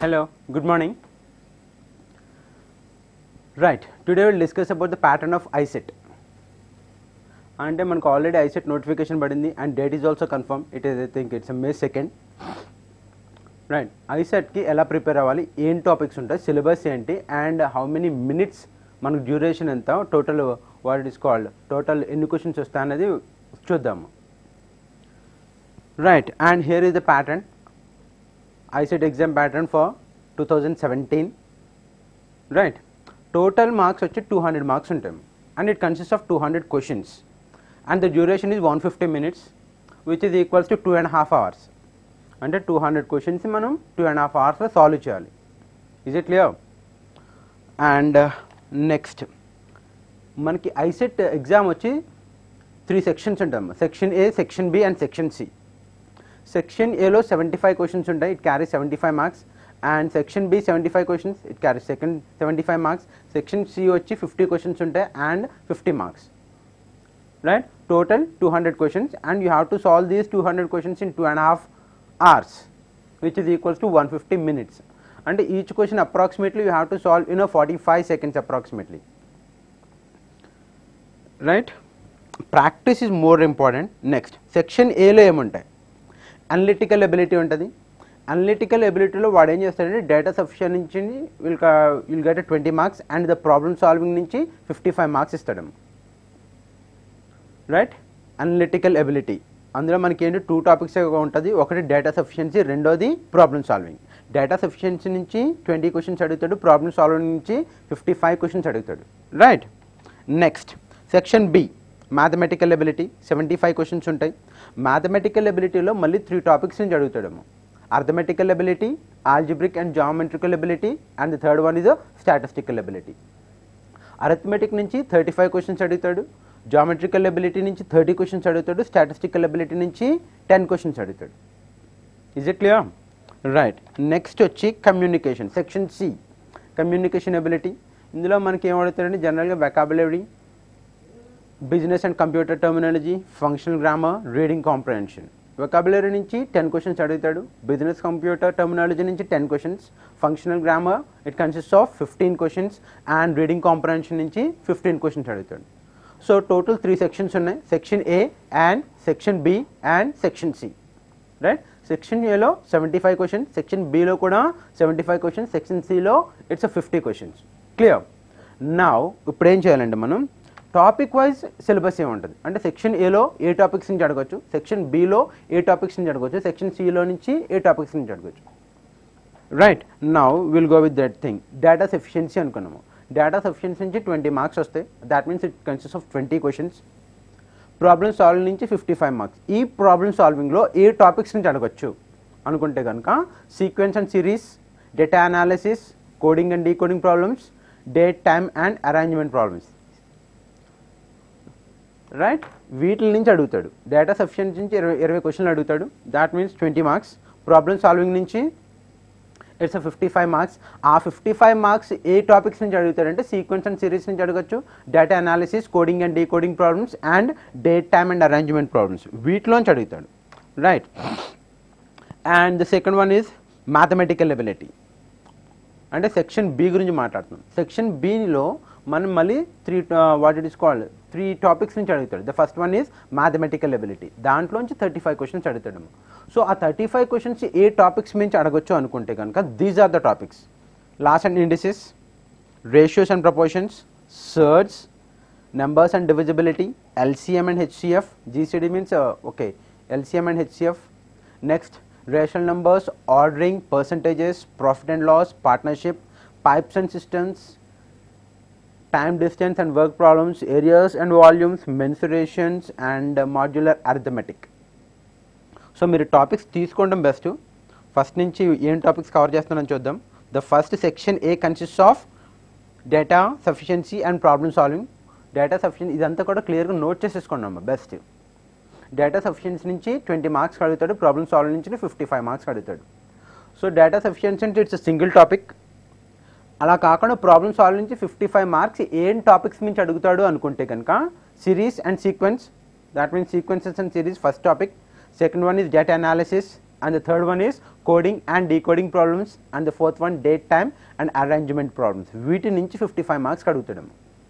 Hello, good morning. Right, today we'll discuss about the pattern of ISET. అంటే మనకు already ICET notification పడింది and date is also confirm it is I think it's May second right ఐసెట్కి ఎలా prepare అవ్వాలి ఏం topics ఉంటాయి syllabus ఏంటి and how many minutes మనకు డ్యూరేషన్ ఎంత total what it is called total ఎన్ని క్వశ్చన్స్ వస్తాయి అనేది చూద్దాము right and here is the pattern ICET exam pattern for two thousand seventeen right total marks వచ్చి టూ హండ్రెడ్ మార్క్స్ ఉంటాయి and it consist of two hundred questions and the duration is one fifty minutes which is equals to two and half hours అంటే two hundred questions మనం two and half అవర్స్లో solve చేయాలి is it clear and next మనకి ICET exam వచ్చి three sections ఉంటాయి section A section B and section C section ఏలో seventy five questions ఉంటాయి it carry seventy five marks and section B seventy five questions it carry second seventy five marks section C వచ్చి fifty questions ఉంటాయి and fifty marks right total two hundred questions and you have to solve these two hundred questions in two and half hours which is equals to one fifty minutes అంటే each question approximately you have to solve in forty five seconds approximately right practice is more important next section ఏలో ఏముంటాయి analytical ability ఉంటుంది analytical ఎబిలిటీలో వాడు ఏం చేస్తాడంటే data sufficient నుంచి will will get twenty marks and the problem solving నుంచి fifty five marks ఇస్తాడు రైట్ అనలిటికల్ ఎబిలిటీ అందులో మనకి ఏంటి టూ టాపిక్స్ ఉంటుంది ఒకటి డేటా సఫిషియన్సీ రెండోది ప్రాబ్లమ్ సాల్వింగ్ డేటా సఫిషియన్సీ నుంచి ట్వంటీ క్వశ్చన్స్ అడుగుతాడు ప్రాబ్లమ్ సాల్వింగ్ నుంచి ఫిఫ్టీ ఫైవ్ క్వశ్చన్స్ అడుగుతాడు right next section B mathematical ability seventy five questions ఉంటాయి మ్యాథమెటికల్ ఎబిలిటీలో మళ్ళీ త్రీ టాపిక్స్ నుంచి అడుగుతాడేమో arithmetical ability algebraic and geometrical ability and the third one is statistical ability arithmetic నుంచి thirty five questions అడుగుతాడు geometrical ability నుంచి thirty questions అడుగుతాడు statistical ability నుంచి టెన్ క్వశ్చన్స్ అడుగుతాడు is it clear right next వచ్చి communication section C communication ability ఇందులో మనకి ఏం అడుగుతాడంటే జనరల్గా vocabulary business and computer terminology functional grammar reading comprehension vocabulary నుంచి టెన్ క్వశ్చన్స్ అడుగుతాడు బిజినెస్ కంప్యూటర్ టర్మినాలజీ నుంచి ten questions functional grammar it consist of fifteen questions and reading comprehension నుంచి fifteen questions అడుగుతాడు సో టోటల్ త్రీ సెక్షన్స్ ఉన్నాయి section A and section B and section C right section ఏలో seventy five questions section బిలో కూడా seventy five questions section సిలో it's fifty questions clear నా ఇప్పుడు ఏం చేయాలండి మనం టాపిక్ వైజ్ సిలబస్ ఏముంటుంది అంటే సెక్షన్ ఏలో ఏ టాపిక్స్ నుంచి అడగచ్చు సెక్షన్ బిలో ఏ టాపిక్స్ నుంచి అడగచ్చు సెక్షన్ సిలో నుంచి ఏ టాపిక్స్ నుంచి అడగచ్చు right now will go with that thing data sufficiency అనుకున్నాము డేటా సఫిషియన్సీ నుంచి ట్వంటీ మార్క్స్ వస్తాయి that means it consist of twenty questions problem solving నుంచి ఫిఫ్టీ ఫైవ్ మార్క్స్ ఈ ప్రాబ్లమ్ సాల్వింగ్లో ఏ టాపిక్స్ నుంచి అడగచ్చు అనుకుంటే కనుక sequence and series data analysis coding and decoding problems date time and arrangement problems right వీటి నుంచి అడుగుతాడు డేటా సఫిషియన్సీ నుంచి ఇరవై ఇరవై క్వశ్చన్లు అడుగుతాడు that means twenty marks problem solving నుంచి ఇట్స్ ఫిఫ్టీ ఫైవ్ మార్క్స్ ఆ ఫిఫ్టీ ఫైవ్ మార్క్స్ ఏ టాపిక్స్ నుంచి అడుగుతాడంటే సీక్వెన్స్ అండ్ సిరీస్ నుంచి అడగచ్చు data analysis coding and decoding problems and date time and arrangement problems వీటిలోంచి అడుగుతాడు right and the second one is mathematical ability అంటే section B గురించి మాట్లాడుతున్నాం సెక్షన్ బిలో మనం మళ్ళీ three what it is called three topics నుంచి అడుగుతాడు the first one is mathematical ability దాంట్లోంచి థర్టీ ఫైవ్ క్వశ్చన్స్ అడుగుతాడు సో ఆ థర్టీ ఫైవ్ క్వశ్చన్స్ ఏ టాపిక్స్ నుంచి అడగొచ్చు అనుకుంటే కనుక these are the topics laws and indices ratios and proportions surds numbers and divisibility LCM and HCF GCD means okay LCM and HCF next rational numbers ordering percentages profit and loss partnership pipes and cisterns time distance and work problems, areas and volumes, mensurations and uh, modular arithmetic. So మీరు topics తీసుకోవడం best first నుంచి ఏం topics cover చేస్తున్నానని చూద్దాం the first section A consist of data sufficiency and problem solving data sufficiency ఇదంతా కూడా క్లియర్గా note చేసేసుకోండి అమ్మ బెస్ట్ డేటా సఫిషియన్సీ నుంచి ట్వంటీ మార్క్స్ అడుగుతాడు ప్రాబ్లమ్ సాల్వింగ్ నుంచి ఫిఫ్టీ ఫైవ్ మార్క్స్ అడుగుతాడు సో డేటా సఫిషియన్సీ అంటే ఇట్స్ సింగిల్ టాపిక్ అలా కాకుండా ప్రాబ్లమ్ సాల్వ్ నుంచి ఫిఫ్టీ ఫైవ్ మార్క్స్ ఏం టాపిక్స్ నుంచి అడుగుతాడు అనుకుంటే కనుక series and sequence that means sequences and series first topic second one is data analysis and the third one is coding and decoding problems and the fourth one date time and arrangement problems వీటి నుంచి fifty five marks అడుగుతాడము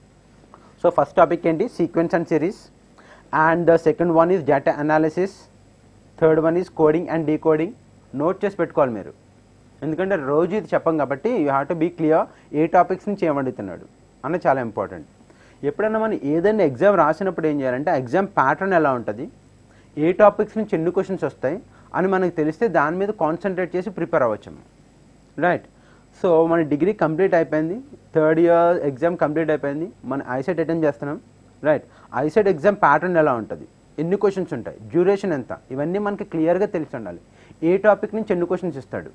so first topic ఏంటి sequence and series and the second one is data analysis third one is coding and decoding note చేసి పెట్టుకోవాలి మీరు ఎందుకంటే రోజు ఇది చెప్పం కాబట్టి you have to be clear ఏ టాపిక్స్ నుంచి ఏమడుగుతున్నాడు అన్నది చాలా ఇంపార్టెంట్ ఎప్పుడైనా మనం ఏదైనా ఎగ్జామ్ రాసినప్పుడు ఏం చేయాలంటే ఎగ్జామ్ ప్యాటర్న్ ఎలా ఉంటుంది ఏ టాపిక్స్ నుంచి ఎన్ని క్వశ్చన్స్ వస్తాయి అని మనకు తెలిస్తే దాని మీద కాన్సన్ట్రేట్ చేసి ప్రిపేర్ అవ్వచ్చు రైట్ సో మన డిగ్రీ కంప్లీట్ అయిపోయింది థర్డ్ ఇయర్ ఎగ్జామ్ కంప్లీట్ అయిపోయింది మన ఐసెట్ అటెండ్ చేస్తున్నాం రైట్ ఐసెట్ ఎగ్జామ్ ప్యాటర్న్ ఎలా ఉంటుంది ఎన్ని క్వశ్చన్స్ ఉంటాయి డ్యూరేషన్ ఎంత ఇవన్నీ మనకి క్లియర్గా తెలిసి ఉండాలి ఏ టాపిక్ నుంచి ఎన్ని క్వశ్చన్స్ ఇస్తాడు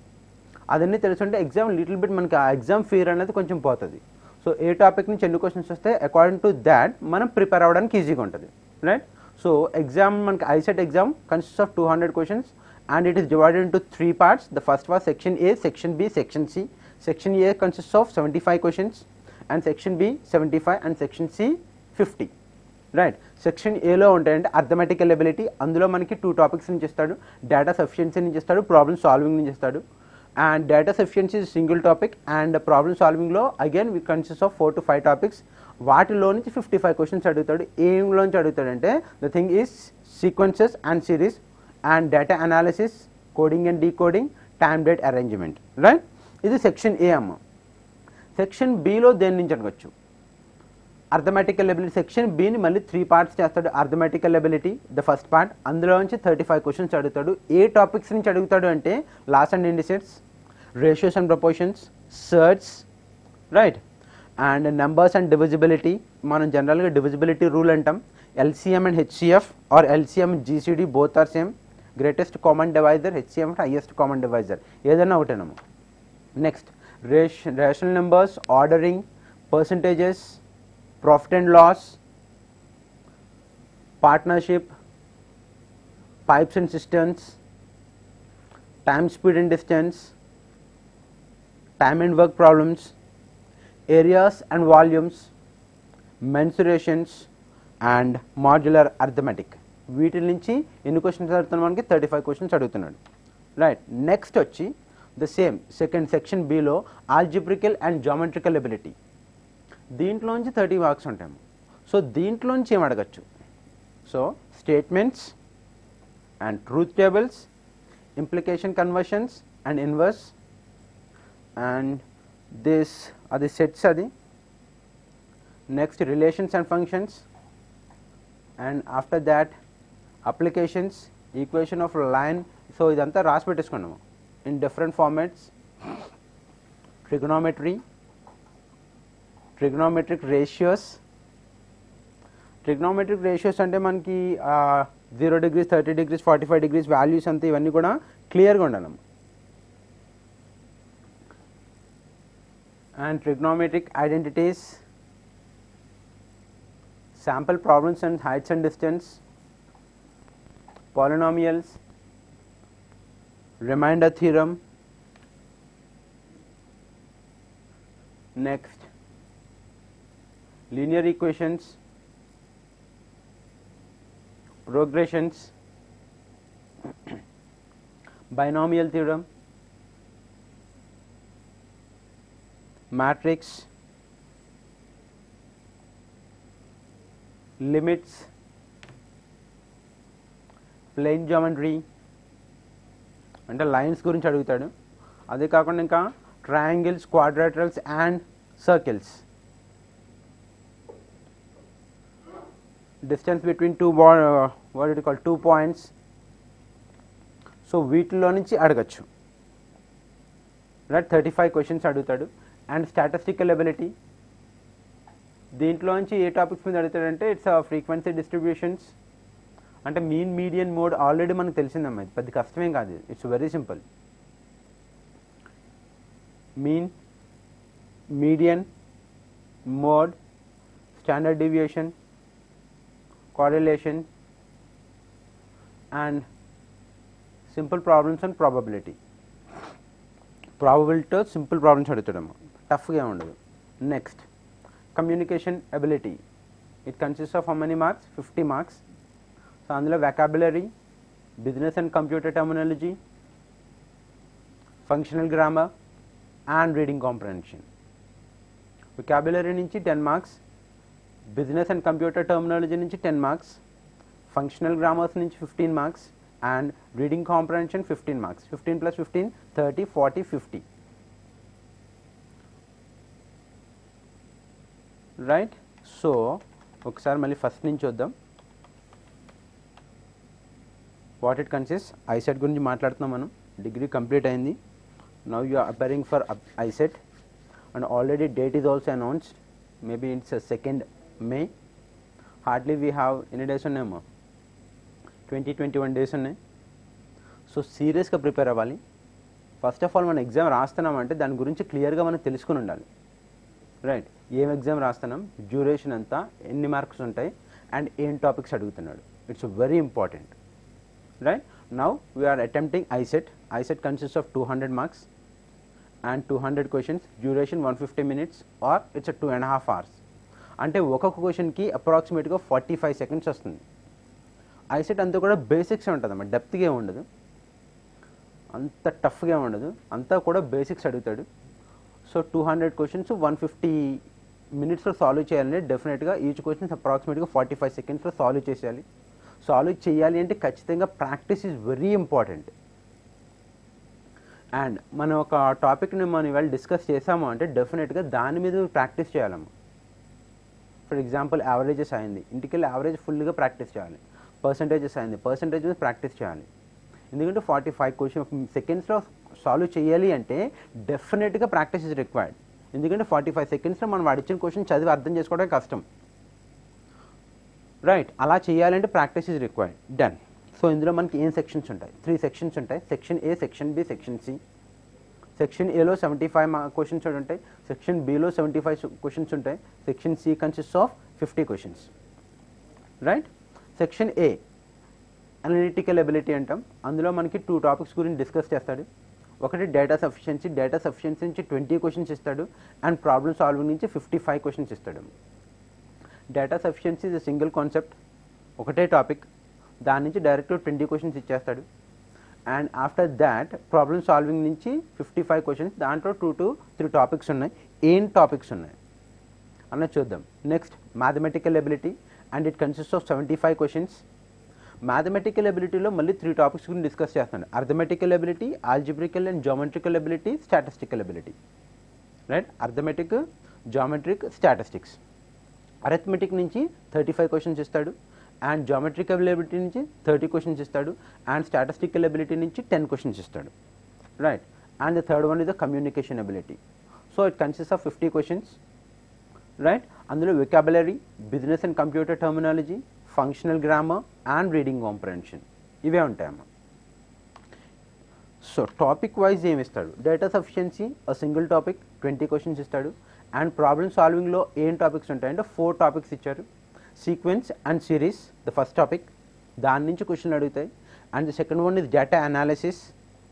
అదన్నీ తెలుసుంటే ఎగ్జామ్ లిటిల్ బిట్ మనకి ఆ ఎగ్జామ్ ఫియర్ అనేది కొంచెం పోతుంది సో ఏ టాపిక్ నుంచి ఎన్ని క్వశ్చన్స్ వస్తే అకార్డింగ్ టు దాట్ మనం ప్రిపేర్ అవ్వడానికి ఈజీగా ఉంటుంది రైట్ సో ఎగ్జామ్ మనకి ICET exam consist of two hundred questions and it is divided into three parts the first was section A section B section C section A consist of seventy five questions and section B seventy five and section C fifty right section ఏలో ఉంటాయంటే arithmetical ability అందులో మనకి two topics నుంచి ఇస్తాడు data sufficiency నుంచి ఇస్తాడు problem solving నుంచి ఇస్తాడు and data sufficiency single topic and problem సాల్వింగ్లో again we consist of four to five topics వాటిలో నుంచి ఫిఫ్టీ ఫైవ్ క్వశ్చన్స్ అడుగుతాడు ఏంలో నుంచి అడుగుతాడంటే the thing is sequences and series and data analysis coding and decoding time date arrangement right ఇది section A అమ్మ section below దేని నుంచి అడగచ్చు అర్థమెటికల్ ఎబిలిటీ సెక్షన్ బిని మళ్ళీ త్రీ పార్ట్స్ చేస్తాడు arithmetical ability the first part అందులో నుంచి థర్టీ ఫైవ్ క్వశ్చన్స్ అడుగుతాడు ఏ టాపిక్స్ నుంచి అడుగుతాడు అంటే laws and indices ratios and proportions surds right and numbers and divisibility మనం జనరల్గా డివిజిబిలిటీ రూల్ అంటాం LCM and HCF or LCM GCD both are same greatest common divisor HCM highest common divisor ఏదైనా ఒకటేనమ్మా next rash rational numbers ordering percentages profit and loss, partnership, pipes and cisterns, time, speed and distance, time and work problems, areas and volumes, mensurations and modular arithmetic. వీటి నుంచి ఎన్ని questions అడుగుతున్నాడు మనకి thirty five questions అడుగుతున్నాడు right next వచ్చి the same second section బిలో algebraical and geometrical ability దీంట్లోంచి thirty marks ఉంటాయి సో దీంట్లోంచి ఏం అడగచ్చు so statements and truth tables implication conversions and inverse and this అది సెట్స్ అది next relations and functions and after that applications equation of line so ఇదంతా రాసి పెట్టేసుకున్నాము in different formats trigonometry trigonometric ratios trigonometric ratios అంటే మనకి zero degrees thirty degrees forty five degrees values అంతా ఇవన్నీ కూడా క్లియర్గా ఉండాలమ్మ and trigonometric identities sample problems and heights and distance, polynomials, remainder theorem, next linear equations, progressions, binomial theorem, matrix, limits, plane geometry అంటే lines గురించి అడుగుతాడు అదే కాకుండా ఇంకా triangles quadrilaterals and circles distance between two బా what it call two points so వీటిలో నుంచి అడగచ్చు రైట్ థర్టీ ఫైవ్ క్వశ్చన్స్ అడుగుతాడు అండ్ స్టాటిస్టికల్ ఎబిలిటీ దీంట్లోంచి ఏ టాపిక్స్ మీద అడుగుతాడంటే ఇట్స్ ఫ్రీక్వెన్సీ డిస్ట్రిబ్యూషన్స్ అంటే మీన్ మీడియన్ మోడ్ ఆల్రెడీ మనకు తెలిసిందమ్మా ఇది పెద్ద కష్టమేం కాదు it's very simple mean median mode standard deviation correlation and simple problems and probability ప్రాబబిలిటీతో సింపుల్ ప్రాబ్లమ్స్ అడుగుతాడమ్మా టఫ్గా ఉండదు next communication ability it consist of how many marks fifty marks so అందులో vocabulary business and computer terminology functional grammar and reading comprehension vocabulary నుంచి ten marks business and computer terminology నుంచి ten marks functional grammars నుంచి fifteen marks and reading comprehension fifteen marks fifteen plus fifteen thirty forty fifty right so ఒకసారి మళ్ళీ first నుంచి వద్దాం what it consist ICET గురించి మాట్లాడుతున్నాం మనం డిగ్రీ కంప్లీట్ అయింది now you appearing for ICET and already date is also announced maybe it's second May hardly we have ఎన్ని days ఉన్నాయేమో ట్వంటీ ట్వంటీ వన్ డేస్ ఉన్నాయి సో సీరియస్గా ప్రిపేర్ అవ్వాలి first of all మనం ఎగ్జామ్ రాస్తున్నామంటే దాని గురించి క్లియర్గా మనం తెలుసుకుని ఉండాలి రైట్ ఏం ఎగ్జామ్ రాస్తున్నాం డ్యూరేషన్ అంతా ఎన్ని మార్క్స్ ఉంటాయి అండ్ ఏం టాపిక్స్ అడుగుతున్నాడు it's very important right now we're attempting ICET ICET consist of two hundred marks and two hundred questions duration one fifty minutes or it's two and half hours అంటే ఒక్కొక్క క్వశ్చన్కి అప్రాక్సిమేట్గా ఫార్టీ ఫైవ్ సెకండ్స్ వస్తుంది ఐసెట్ అంతా కూడా basics ఉంటుంది అన్నమాట డెప్త్గా ఏమి ఉండదు అంత టఫ్గా ఏమి ఉండదు అంతా కూడా బేసిక్స్ అడుగుతాడు so two hundred questions one fifty మినిట్స్లో సాల్వ్ చేయాలంటే డెఫినెట్గా ఈచ్ క్వశ్చన్స్ అప్రాక్సిమేట్గా ఫార్టీ ఫైవ్ సెకండ్స్లో సాల్వ్ చేసేయాలి సాల్వ్ చేయాలి అంటే ఖచ్చితంగా practice is very important and మనం ఒక టాపిక్ని మనం ఇవాళ డిస్కస్ చేసాము అంటే డెఫినెట్గా దాని మీద ప్రాక్టీస్ చేయాలమ్మ ఫర్ ఎగ్జాంపుల్ యావరేజెస్ అయింది ఇంటికెళ్ళి యావరేజ్ ఫుల్గా ప్రాక్టీస్ చేయాలి పర్సంటేజెస్ అయింది పర్సంటేజ్ ప్రాక్టీస్ చేయాలి ఎందుకంటే ఫార్టీ ఫైవ్ క్వశ్చన్ సెకండ్స్లో సాల్వ్ చేయాలి అంటే డెఫినెట్గా ప్రాక్టీస్ ఇస్ రిక్వైర్డ్ ఎందుకంటే ఫార్టీ ఫైవ్ సెకండ్స్లో మనం వాడిచ్చిన క్వశ్చన్ చదివి అర్థం చేసుకోవడం కష్టం రైట్ అలా చేయాలంటే practice is required done so ఇందులో మనకి ఏం సెక్షన్స్ ఉంటాయి త్రీ సెక్షన్స్ ఉంటాయి section A section B section C section ఏలో సెవెంటీ ఫైవ్ క్వశ్చన్స్ ఉంటాయి సెక్షన్ బిలో సెవెంటీ ఫైవ్ క్వశ్చన్స్ ఉంటాయి section C consist of fifty questions right section A analytical ability అంటాం అందులో మనకి టూ టాపిక్స్ గురించి డిస్కస్ చేస్తాడు ఒకటి డేటా సఫిషియన్సీ డేటా సఫిషియన్సీ నుంచి ట్వంటీ క్వశ్చన్స్ ఇస్తాడు అండ్ ప్రాబ్లమ్ సాల్వింగ్ నుంచి ఫిఫ్టీ ఫైవ్ క్వశ్చన్స్ ఇస్తాడు data sufficiency is single concept ఒకటే టాపిక్ దాని నుంచి డైరెక్ట్ ట్వంటీ క్వశ్చన్స్ ఇచ్చేస్తాడు and after that problem solving నుంచి ఫిఫ్టీ ఫైవ్ క్వశ్చన్స్ దాంట్లో టూ టు త్రీ టాపిక్స్ ఉన్నాయి ఏం టాపిక్స్ ఉన్నాయి అన్నది చూద్దాం next mathematical ability and it consist of seventy five questions mathematical ఎబిలిటీలో మళ్ళీ త్రీ టాపిక్స్ గురించి డిస్కస్ చేస్తాను arithmetical ability algebraical and geometrical ability statistical ability right arithmetic geometric statistics arithmetic నుంచి థర్టీ ఫైవ్ క్వశ్చన్స్ ఇస్తాడు and geometrical ability నుంచి thirty questions ఇస్తాడు and statistical ability నుంచి ten questions ఇస్తాడు right and the third one is the communication ability so it consist of fifty questions right అందులో vocabulary business and computer terminology functional grammar and reading comprehension ఇవే ఉంటాయమ్మా so topic wise ఏమి ఇస్తాడు data sufficiency a single topic twenty questions ఇస్తాడు and problem సాల్వింగ్లో ఏం టాపిక్స్ ఉంటాయంటే ఫోర్ టాపిక్స్ ఇచ్చారు sequence and series the first topic దాని నుంచి క్వశ్చన్లు అడుగుతాయి and the second one is data analysis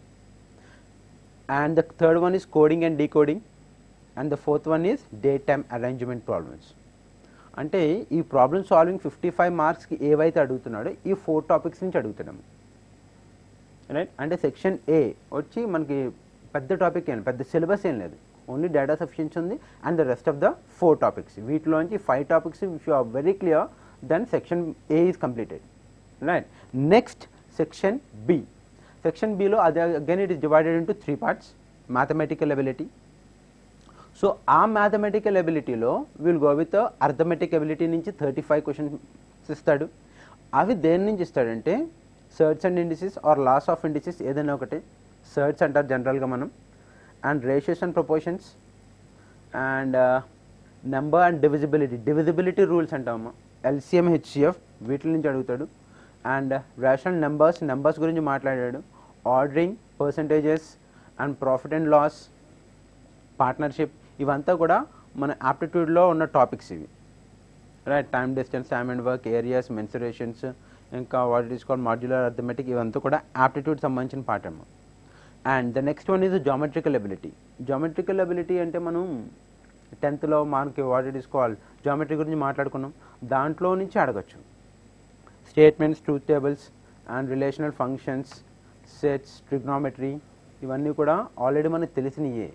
and the third one is coding and decoding and the fourth one is day time arrangement problems అంటే ఈ problem solving fifty five మార్క్స్కి ఏవైతే అడుగుతున్నాడో ఈ four topics నుంచి అడుగుతున్నాము రైట్ అంటే section ఏ వచ్చి మనకి పెద్ద టాపిక్ ఏం పెద్ద సిలబస్ ఏం లేదు ఓన్లీ డేటా సఫిషియన్సీ ఉంది and the rest of the four topics వీటిలోంచి five topics if you are very clear then section A is completed right next section B section బిలో అది again it is divided into three parts mathematical ability so ఆ mathematical ఎబిలిటీలో will go with arithmetic ability నుంచి thirty five questions ఇస్తాడు అవి దేని నుంచి ఇస్తాడంటే surds and indices or laws of indices ఏదైనా ఒకటి సర్చ్ అంటారు జనరల్గా మనం and ratios and proportions and number and divisibility divisibility rules అంటామమ్మా ఎల్సిఎం హెచ్సిఎఫ్ వీటి నుంచి అడుగుతాడు అండ్ రేషనల్ నెంబర్స్ నెంబర్స్ గురించి మాట్లాడాడు ordering percentages and profit and loss partnership ఇవంతా కూడా మన ఆప్టిట్యూడ్లో ఉన్న టాపిక్స్ ఇవి right time distance time and work areas mensurations ఇంకా what it is call modular arithmetic ఇవంతా కూడా ఆప్టిట్యూడ్ సంబంధించిన పార్ట్ అమ్మ and the next one is geometrical ability geometrical ability అంటే మనం టెన్త్లో మనకి what it is call geometry గురించి మాట్లాడుకున్నాం దాంట్లో నుంచి అడగచ్చు statements truth tables and relational functions sets trigonometry ఇవన్నీ కూడా ఆల్రెడీ మనకు తెలిసినయే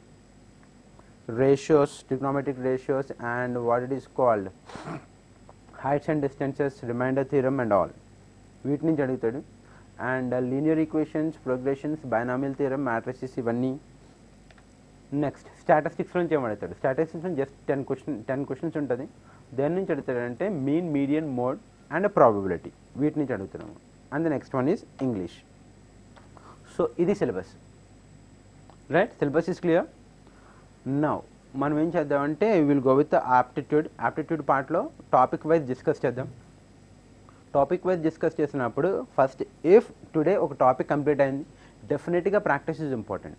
ratios trigonometric ratios and what it is called heights and distances reminder theorem and all వీటి నుంచి అడుగుతాడు and linear equations progressions binomial theorem matrices ఇవన్నీ next statistics నుంచి ఏమడుగుతాడు స్టాటిస్టిక్స్ నుంచి just ten question ten questions ఉంటుంది దేని నుంచి అడుగుతాడంటే mean median mode and probability వీటి నుంచి అడుగుతున్నాము and the next one is English so ఇది syllabus right syllabus is clear now మనం ఏం చేద్దామంటే will go with aptitude aptitude పార్ట్లో టాపిక్ వైజ్ డిస్కస్ చేద్దాం టాపిక్ వైజ్ డిస్కస్ చేసినప్పుడు ఫస్ట్ ఇఫ్ టుడే ఒక టాపిక్ కంప్లీట్ అయింది డెఫినెట్గా practice is important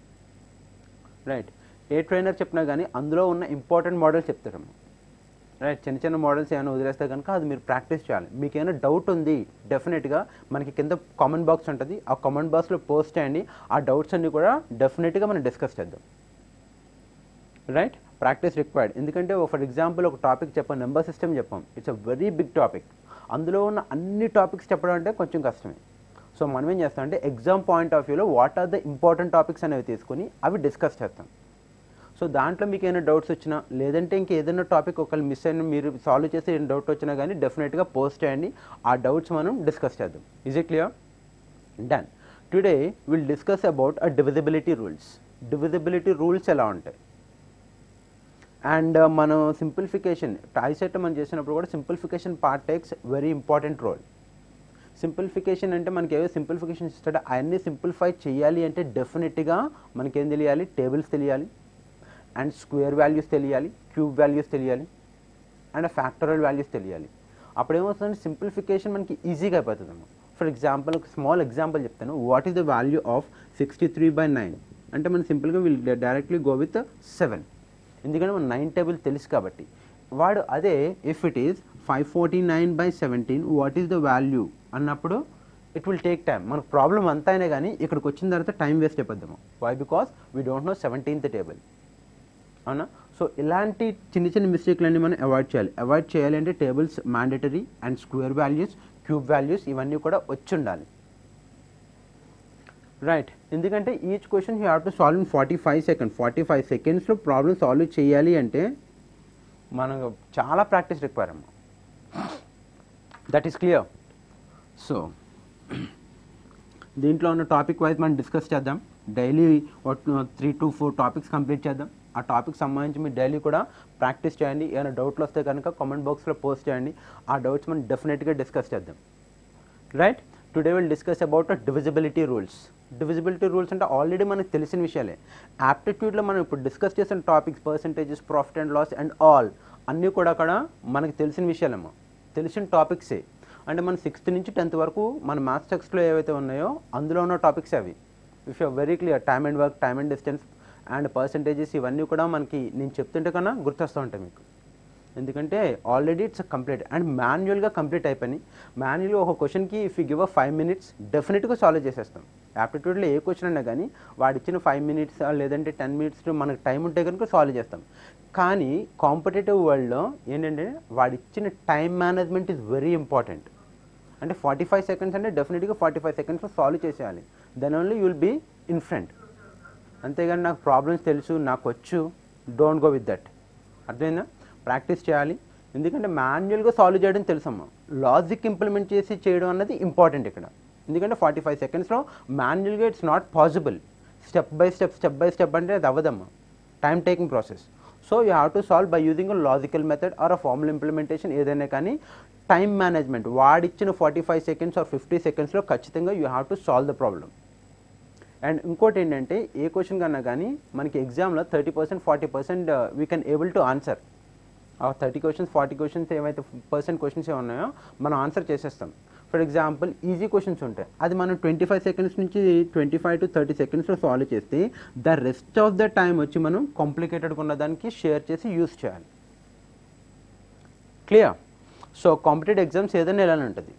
right a trainer చెప్పినా కానీ అందులో ఉన్న ఇంపార్టెంట్ మోడల్స్ చెప్తారమ్మ రైట్ చిన్న చిన్న మోడల్స్ ఏమైనా వదిలేస్తే కనుక అది మీరు ప్రాక్టీస్ చేయాలి మీకు ఏమైనా డౌట్ ఉంది డెఫినెట్గా మనకి కింద కామెంట్ బాక్స్ ఉంటుంది ఆ కామెంట్ బాక్స్లో పోస్ట్ చేయండి ఆ డౌట్స్ అన్ని కూడా డెఫినెట్గా మనం డిస్కస్ చేద్దాం రైట్ ప్రాక్టీస్ రిక్వైర్డ్ ఎందుకంటే ఫర్ ఎగ్జాంపుల్ ఒక టాపిక్ చెప్పాం నెంబర్ సిస్టమ్ చెప్పాం it's a very big topic అందులో ఉన్న అన్ని టాపిక్స్ చెప్పడం అంటే కొంచెం కష్టమే సో మనం ఏం చేస్తాం అంటే ఎగ్జామ్ పాయింట్ ఆఫ్ వ్యూలో what are the important topics అనేవి తీసుకుని అవి డిస్కస్ చేస్తాం సో దాంట్లో మీకు ఏమైనా డౌట్స్ వచ్చినా లేదంటే ఇంక ఏదైనా టాపిక్ ఒకళ్ళు మిస్ అయిన మీరు సాల్వ్ చేసి ఏదైనా డౌట్ వచ్చినా కానీ డెఫినెట్గా పోస్ట్ చేయండి ఆ డౌట్స్ మనం డిస్కస్ చేద్దాం is it clear done today will discuss about a divisibility rules divisibility rules ఎలా ఉంటాయి అండ్ మనం సింప్లిఫికేషన్ టాయ్సెట్ మనం చేసినప్పుడు కూడా simplification part takes very important role simplification అంటే మనకి ఏవో సింప్లిఫికేషన్ ఇస్తాడో అవన్నీ సింప్లిఫై చేయాలి అంటే డెఫినెట్గా మనకేం తెలియాలి టేబుల్స్ తెలియాలి అండ్ స్క్వేర్ వాల్యూస్ తెలియాలి క్యూబ్ వాల్యూస్ తెలియాలి అండ్ ఫ్యాక్టరల్ వాల్యూస్ తెలియాలి అప్పుడు ఏమవుతుందంటే సింప్లిఫికేషన్ మనకి ఈజీగా అయిపోతుంది అమ్మ ఫర్ ఎగ్జాంపుల్ ఒక స్మాల్ ఎగ్జాంపుల్ చెప్తాను what is the value of sixty three by nine అంటే మనం సింపుల్గా will directly go with seven ఎందుకంటే మన నైన్ టేబుల్ తెలుసు కాబట్టి వాడు అదే if it is five forty nine by seventeen what is the value అన్నప్పుడు ఇట్ విల్ టేక్ టైం మనకు ప్రాబ్లం అంతా అయినా కానీ ఇక్కడికి వచ్చిన తర్వాత టైం వేస్ట్ అయిపోద్దాము why because we don't know seventeenth table అవునా సో ఇలాంటి చిన్న చిన్న మిస్టేక్లన్నీ మనం అవాయిడ్ చేయాలి అవాయిడ్ చేయాలి అంటే tables mandatory and square values cube values ఇవన్నీ కూడా వచ్చి ఉండాలి రైట్ ఎందుకంటే each question you have to solve in forty five second forty five సెకండ్స్లో ప్రాబ్లమ్ సాల్వ్ చేయాలి అంటే మనకు చాలా ప్రాక్టీస్ రిక్వైర్ అమ్మా దట్ ఈస్ క్లియర్ సో దీంట్లో ఉన్న టాపిక్ వైజ్ మనం డిస్కస్ చేద్దాం daily three to four topics complete చేద్దాం ఆ టాపిక్ సంబంధించి మీరు డైలీ కూడా ప్రాక్టీస్ చేయండి ఏమైనా డౌట్లు వస్తే కనుక కామెంట్ బాక్స్లో పోస్ట్ చేయండి ఆ డౌట్స్ మనం డెఫినెట్గా డిస్కస్ చేద్దాం right today will discuss about divisibility rules divisibility rules అంటే ఆల్రెడీ మనకు తెలిసిన విషయాలే యాప్టిట్యూడ్లో మనం ఇప్పుడు డిస్కస్ చేసిన topics percentages profit and loss and all అన్నీ కూడా అక్కడ మనకు తెలిసిన విషయాలేమో తెలిసిన టాపిక్సే అంటే మన సిక్స్త్ నుంచి టెన్త్ వరకు మన మ్యాథ్స్ టెక్స్ట్లో ఏవైతే ఉన్నాయో అందులో ఉన్న టాపిక్స్ అవి if you very clear time and work time and distance and percentages ఇవన్నీ కూడా మనకి నేను చెప్తుంటే కన్నా గుర్తొస్తూ ఉంటాయి మీకు ఎందుకంటే ఆల్రెడీ ఇట్స్ కంప్లీట్ అండ్ మాన్యువల్గా కంప్లీట్ అయిపోయినాయి మాన్యువల్గా ఒక క్వశ్చన్కి if you give a five minutes డెఫినెట్గా సాల్వ్ చేసేస్తాం యాప్టిట్యూడ్లో ఏ క్వశ్చన్ అయినా కానీ వాడు ఇచ్చిన ఫైవ్ మినిట్స్ లేదంటే టెన్ మినిట్స్ మనకు టైం ఉంటే కనుక సాల్వ్ చేస్తాం కానీ కాంపిటేటివ్ వరల్డ్లో ఏంటంటే వాడు ఇచ్చిన time management is very important అంటే ఫార్టీ ఫైవ్ సెకండ్స్ అంటే డెఫినెట్గా ఫార్టీ ఫైవ్ సెకండ్స్లో సాల్వ్ చేసేయాలి then only you will be in front అంతేగాని నాకు ప్రాబ్లమ్స్ తెలుసు నాకు వచ్చు డోంట్ గో విత్ దట్ అర్థమైందా ప్రాక్టీస్ చేయాలి ఎందుకంటే మాన్యువల్గా సాల్వ్ చేయడం తెలుసమ్మా లాజిక్ ఇంప్లిమెంట్ చేసి చేయడం అన్నది ఇంపార్టెంట్ ఇక్కడ ఎందుకంటే ఫార్టీ ఫైవ్ సెకండ్స్లో మాన్యువల్గా it's not possible step by step step by step అంటే అది అవ్వదమ్మా time taking process so you have to solve by using a logical method or a formula implementation ఏదైనా కానీ టైం మేనేజ్మెంట్ వాడిచ్చిన forty five seconds or fifty సెకండ్స్లో ఖచ్చితంగా you have to solve the problem and ఇంకోటి ఏంటంటే ఏ question కన్నా కానీ మనకి ఎగ్జామ్లో thirty percent forty percent we can able to answer ఆ థర్టీ క్వశ్చన్స్ ఫార్టీ క్వశ్చన్స్ ఏవైతే పర్సెంట్ క్వశ్చన్స్ ఏ ఉన్నాయో మనం ఆన్సర్ చేసేస్తాం ఫర్ ఎగ్జాంపుల్ ఈజీ క్వశ్చన్స్ ఉంటాయి అది మనం ట్వంటీ ఫైవ్ సెకండ్స్ నుంచి ట్వంటీ ఫైవ్ టు థర్టీ సెకండ్స్లో సాల్వ్ చేస్తే the rest of the time వచ్చి మనం కాంప్లికేటెడ్గా ఉన్న దానికి షేర్ చేసి యూస్ చేయాలి క్లియర్ సో కాంపిటేటివ్ ఎగ్జామ్స్ ఏదైనా ఇలానే ఉంటుంది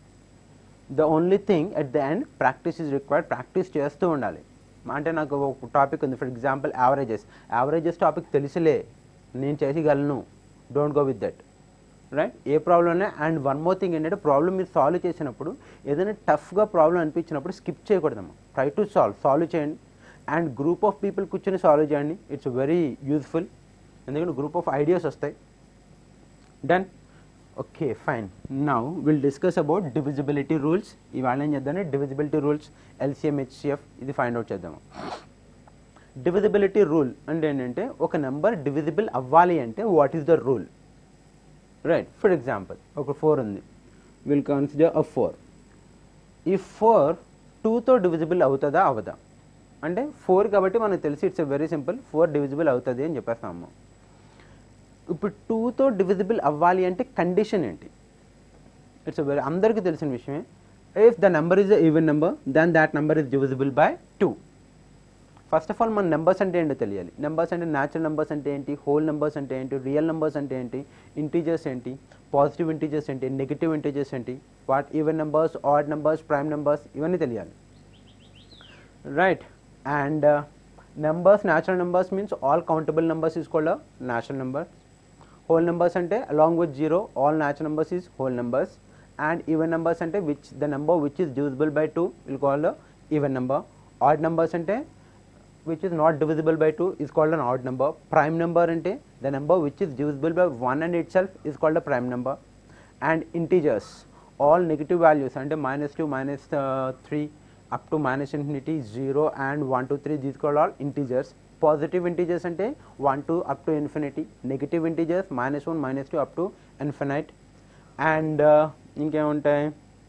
the only thing at the end practice is required practice చేస్తూ ఉండాలి అంటే నాకు ఒక టాపిక్ ఉంది for example averages averages topic తెలిసిలే నేను చేసగలను don't go with that right ఏ problem and one more thing ఏంటంటే ప్రాబ్లమ్ మీరు సాల్వ్ చేసినప్పుడు ఏదైనా టఫ్గా ప్రాబ్లం అనిపించినప్పుడు స్కిప్ చేయకూడదమ్మా ట్రై టు సాల్వ్ సాల్వ్ చేయండి అండ్ గ్రూప్ ఆఫ్ పీపుల్ కూర్చొని సాల్వ్ చేయండి ఇట్స్ వెరీ యూజ్ఫుల్ ఎందుకంటే గ్రూప్ ఆఫ్ ఐడియాస్ వస్తాయి done okay fine now will discuss about divisibility rules ఇవాళ ఏం చేద్దాం డివిజిబిలిటీ రూల్స్ ఎల్సిఎం హెచ్సిఎఫ్ ఇది ఫైండ్ అవుట్ చేద్దాము డివిజిబిలిటీ రూల్ అంటే ఏంటంటే ఒక నెంబర్ డివిజిబుల్ అవ్వాలి అంటే what is the rule right for example ఒక ఫోర్ ఉంది విల్ కన్సిడర్ అ ఫోర్ ఈ ఫోర్ టూతో డివిజిబుల్ అవుతుందా అవదా అంటే ఫోర్ కాబట్టి మనకు తెలిసి it's very simple four divisible అవుతుంది అని చెప్పేస్తాము ఇప్పుడు టూతో డివిజిబుల్ అవ్వాలి అంటే కండిషన్ ఏంటి ఇట్స్ వెరీ అందరికీ తెలిసిన విషయమే if the number is even number then that number is divisible by two first of all మన నెంబర్స్ అంటే ఏంటో తెలియాలి నెంబర్స్ అంటే న్యాచురల్ నెంబర్స్ అంటే ఏంటి హోల్ నెంబర్స్ అంటే ఏంటి రియల్ నెంబర్స్ అంటే ఏంటి ఇంటీజర్స్ ఏంటి పాజిటివ్ ఇంటీజర్స్ ఏంటి నెగిటివ్ ఇంటీజర్స్ ఏంటి what even numbers odd numbers prime numbers ఇవన్నీ తెలియాలి right and numbers natural numbers means all countable numbers is called natural number whole numbers అంటే along with zero all natural numbers is whole numbers and even numbers అంటే which the number which is divisible by two will call even number odd numbers అంటే which is not divisible by 2 is called an odd number. Prime number ante the number which is divisible by 1 and itself is called a prime number. And integers, all negative values ante minus 2, minus uh, 3 up to minus infinity 0 and 1 to 3 these called all integers. Positive integers ante 1 to up to infinity. Negative integers minus 1, minus 2 up to infinite. And uh, ఇంకేముంటాయి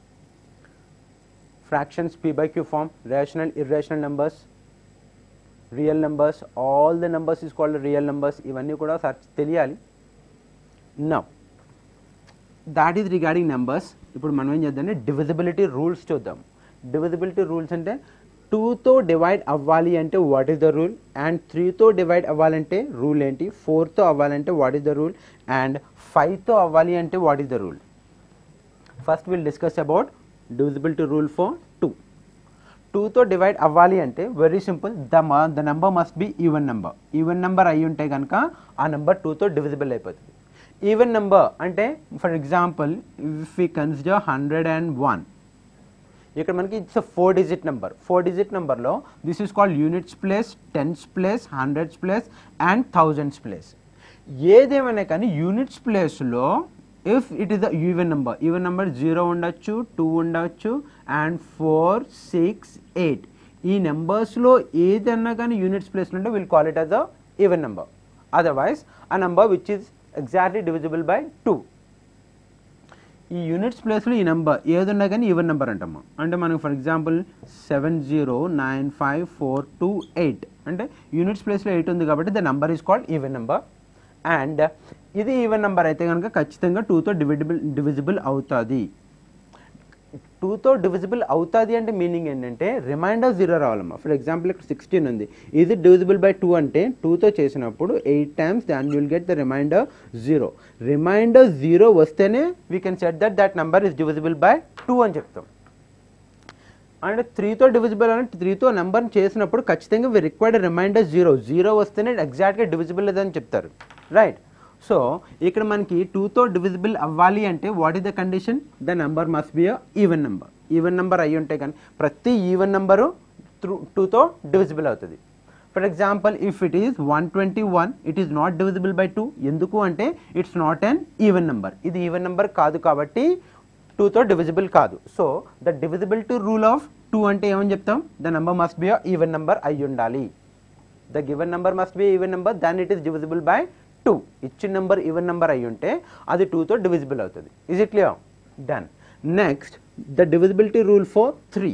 fractions p by q form, rational, irrational numbers, real numbers all the numbers is called real numbers ఇవన్నీ కూడా search తెలియాలి now that is regarding numbers ఇప్పుడు మనం ఏం చేద్దాం divisibility rules చూద్దాం divisibility rules అంటే టూతో డివైడ్ అవ్వాలి అంటే what is the rule and త్రీతో డివైడ్ అవ్వాలంటే రూల్ ఏంటి ఫోర్తో అవ్వాలంటే what is the rule and ఫైవ్తో అవ్వాలి అంటే what is the rule first will discuss about divisibility rule for two టూతో డివైడ్ అవ్వాలి అంటే very simple the the number must be even number even number అయి ఉంటే కనుక ఆ నెంబర్ టూతో డివిజిబుల్ అయిపోతుంది ఈవెన్ నెంబర్ అంటే for example if you consider hundred and one ఇక్కడ మనకి it's four digit number four digit నెంబర్లో this is called units place tens place hundreds place and thousands place ఏదేమైనా కానీ యూనిట్స్ ప్లేస్లో if it is the even number even number zero ఉండొచ్చు two ఉండొచ్చు and four six eight ఈ నెంబర్స్లో ఏదన్నా కానీ యూనిట్స్ ప్లేస్లో ఉంటే will call it as a even number otherwise ఆ number which is exactly divisible by two ఈ యూనిట్స్ ప్లేస్లో ఈ నెంబర్ ఏదున్నా కానీ ఈవెన్ నెంబర్ అంటాము అంటే మనకు for example seven zero nine five four two eight అంటే యూనిట్స్ ప్లేస్లో ఎయిట్ ఉంది కాబట్టి the number is called even number and ఇది ఈవెన్ నెంబర్ అయితే కనుక ఖచ్చితంగా టూతో డివిజిబుల్ డివిజిబుల్ అవుతుంది టూతో డివిజిబుల్ అవుతుంది అంటే మీనింగ్ ఏంటంటే రిమైండర్ జీరో రావాలమ్మా ఫర్ ఎగ్జాంపుల్ ఇక్కడ సిక్స్టీన్ ఉంది ఇది డివిజిబుల్ బై టూ అంటే టూతో చేసినప్పుడు eight times then will get the remainder zero remainder zero వస్తేనే we can set that that number is divisible by two అని చెప్తాం అంటే త్రీతో డివిజిబుల్ అంటే త్రీతో నెంబర్ని చేసినప్పుడు ఖచ్చితంగా we required remainder zero zero వస్తేనే ఎగ్జాక్ట్గా డివిజిబుల్ లేదని చెప్తారు రైట్ సో ఇక్కడ మనకి టూతో డివిజిబుల్ అవ్వాలి అంటే what is the condition the number must be even number even number అయి ఉంటే కానీ ప్రతి ఈవెన్ నెంబరు త్రూ టూతో డివిజిబుల్ అవుతుంది for example if it is one twenty one it is not divisible by two ఎందుకు అంటే it's not an even number ఇది even number కాదు కాబట్టి టూతో డివిజిబుల్ కాదు so the divisibility rule of two అంటే ఏమని చెప్తాం the number must be even number అయి ఉండాలి the given number must be even number then it is divisible by two ఇచ్చిన నెంబర్ ఈవెన్ నెంబర్ అయి ఉంటే అది టూతో డివిజిబుల్ అవుతుంది is it clear done next the divisibility rule for three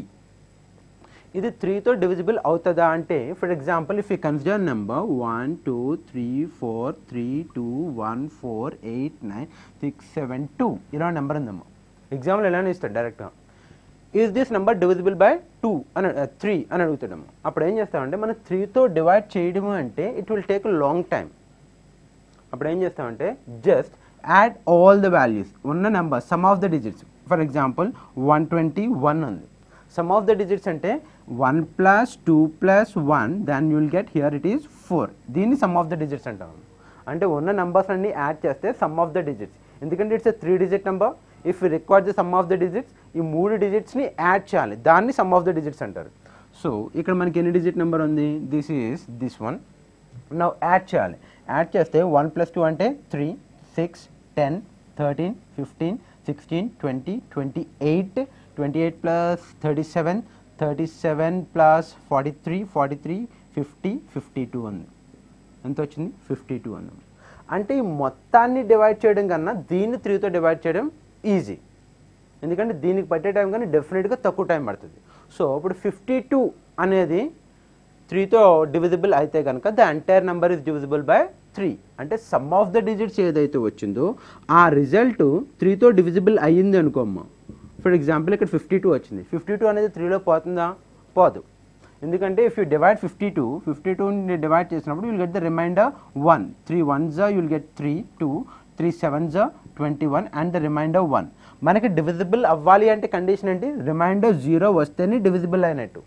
ఇది త్రీతో డివిజిబుల్ అవుతుందా అంటే for example if you consider number one two three four three two one four eight nine six seven two ఇలా number ఉందమ్మా example ఎలానే ఇస్తాడు డైరెక్ట్గా is this number divisible by two అని త్రీ అని అడుగుతాడమ్మ అప్పుడు ఏం చేస్తామంటే మనం త్రీతో డివైడ్ చేయడము అంటే it will take long time అప్పుడు ఏం చేస్తామంటే just add all the values ఉన్న number sum of the digits for example one twenty one ఉంది సమ్ ఆఫ్ ద డిజిట్స్ అంటే one plus two plus one then you will get here it is four దీన్ని sum of the digits అంటాం అంటే ఉన్న నెంబర్స్ అన్ని add చేస్తే sum of the digits ఎందుకంటే it's a three digit number if require the sum of the digits ఈ మూడు డిజిట్స్ని యాడ్ చేయాలి దాన్ని సమ్ ఆఫ్ ద డిజిట్స్ అంటారు సో ఇక్కడ మనకి ఎన్ని డిజిట్ నెంబర్ ఉంది this is this one now add చేయాలి యాడ్ చేస్తే వన్ ప్లస్ టూ అంటే three six ten thirteen fifteen sixteen twenty twenty eight twenty eight plus thirty seven thirty seven plus forty three forty three fifty fifty two ఉంది ఎంత వచ్చింది fifty two ఉంది అంటే ఈ మొత్తాన్ని డివైడ్ చేయడం కన్నా దీన్ని త్రీతో డివైడ్ చేయడం ఈజీ ఎందుకంటే దీనికి పట్టే టైం కానీ డెఫినెట్గా తక్కువ టైం పడుతుంది సో ఇప్పుడు ఫిఫ్టీ టూ అనేది త్రీతో డివిజిబుల్ అయితే కనుక the entire number is divisible by three అంటే సమ్ ఆఫ్ ద డిజిట్స్ ఏదైతే వచ్చిందో ఆ రిజల్ట్ త్రీతో డివిజిబుల్ అయ్యింది అనుకోమ్మా ఫర్ ఎగ్జాంపుల్ ఇక్కడ ఫిఫ్టీ టూ వచ్చింది ఫిఫ్టీ టూ అనేది త్రీలో పోతుందా పోదు ఎందుకంటే if you divide fifty two fifty టూని డివైడ్ చేసినప్పుడు you'll get the remainder one three one జా you'll get three two three seven జా twenty one and the remainder one మనకి డివిజిబుల్ అవ్వాలి అంటే కండిషన్ ఏంటి రిమైండర్ జీరో వస్తేనే డివిజిబుల్ అయినట్టు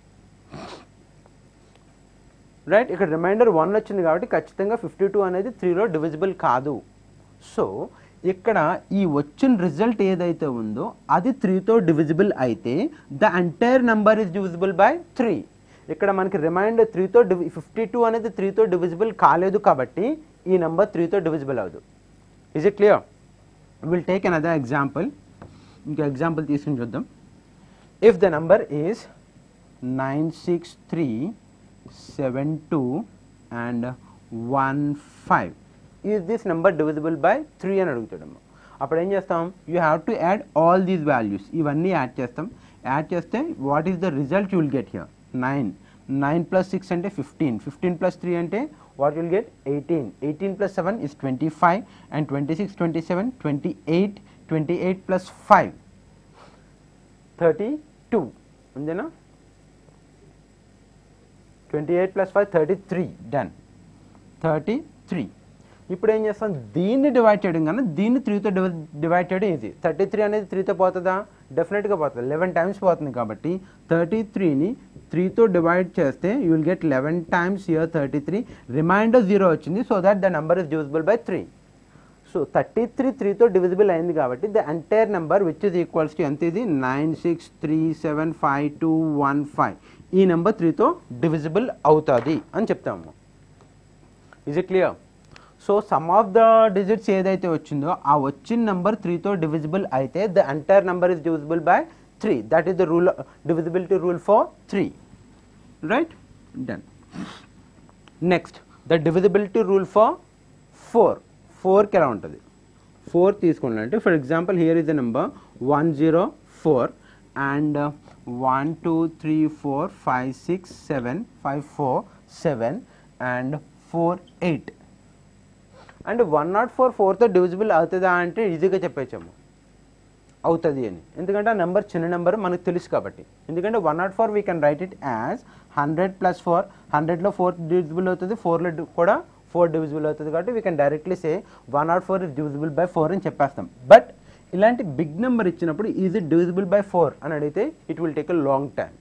రైట్ ఇక్కడ రిమైండర్ వన్ వచ్చింది కాబట్టి ఖచ్చితంగా ఫిఫ్టీ టూ అనేది త్రీలో డివిజిబుల్ కాదు సో ఇక్కడ ఈ వచ్చిన రిజల్ట్ ఏదైతే ఉందో అది త్రీతో డివిజిబుల్ అయితే the entire number is divisible by three ఇక్కడ మనకి రిమైండర్ త్రీతో డివి ఫిఫ్టీ టూ అనేది త్రీతో డివిజిబుల్ కాలేదు కాబట్టి ఈ నెంబర్ త్రీతో డివిజిబుల్ అవ్వదు is it clear will take another example ఇంకా ఎగ్జాంపుల్ తీసుకుని చూద్దాం if the number is nine six three seven two and one five is this number divisible by three అని అడుగుతాడమ్మ అప్పుడు ఏం చేస్తాం you have to add all these values ఇవన్నీ add చేస్తాం యాడ్ చేస్తే what is the result you'll get here nine nine plus six అంటే fifteen fifteen plus three అంటే what will get eighteen eighteen plus seven is twenty five and twenty six twenty seven twenty eight twenty eight plus five thirty two ఉందేనా twenty eight plus five thirty three done thirty three ఇప్పుడు ఏం చేస్తాం దీన్ని divide చేయడం కన్నా దీన్ని త్రీతో divide చేయడం ఈజీ థర్టీ త్రీ అనేది త్రీతో పోతుందా డెఫినెట్గా పోతుంది లెవెన్ టైమ్స్ పోతుంది కాబట్టి థర్టీ త్రీని త్రీతో డివైడ్ చేస్తే you will get eleven times here thirty three remainder zero వచ్చింది so that the number is divisible by three so thirty three త్రీతో డివిజిబుల్ అయింది కాబట్టి the entire number which is equals to ఎంత ఇది nine six three seven five two one five ఈ number త్రీతో divisible అవుతుంది అని చెప్తాము is it clear so sum of the digits ఏదైతే వచ్చిందో ఆ వచ్చిన నెంబర్ త్రీతో డివిజిబుల్ అయితే the entire number is divisible by three that is the rule divisibility rule for three right done next the divisibility rule for four ఫోర్కి ఎలా ఉంటుంది four తీసుకోండి అంటే for example here is the number one zero four and one two three four five six seven five four seven and four eight and one nought four ఫోర్తో divisible అవుతుందా అంటే ఈజీగా చెప్పేసాము అవుతుంది అని ఎందుకంటే ఆ నెంబర్ చిన్న నెంబర్ మనకు తెలుసు కాబట్టి ఎందుకంటే one nought four we can write it as hundred plus four హండ్రెడ్లో ఫోర్ డివిజిబుల్ అవుతుంది ఫోర్లో కూడా ఫోర్ డివిజిబుల్ అవుతుంది కాబట్టి we can directly say one nought four is divisible by four అని చెప్పేస్తాం బట్ ఇలాంటి బిగ్ నెంబర్ ఇచ్చినప్పుడు is it divisible by four అని అడిగితే it will take a long time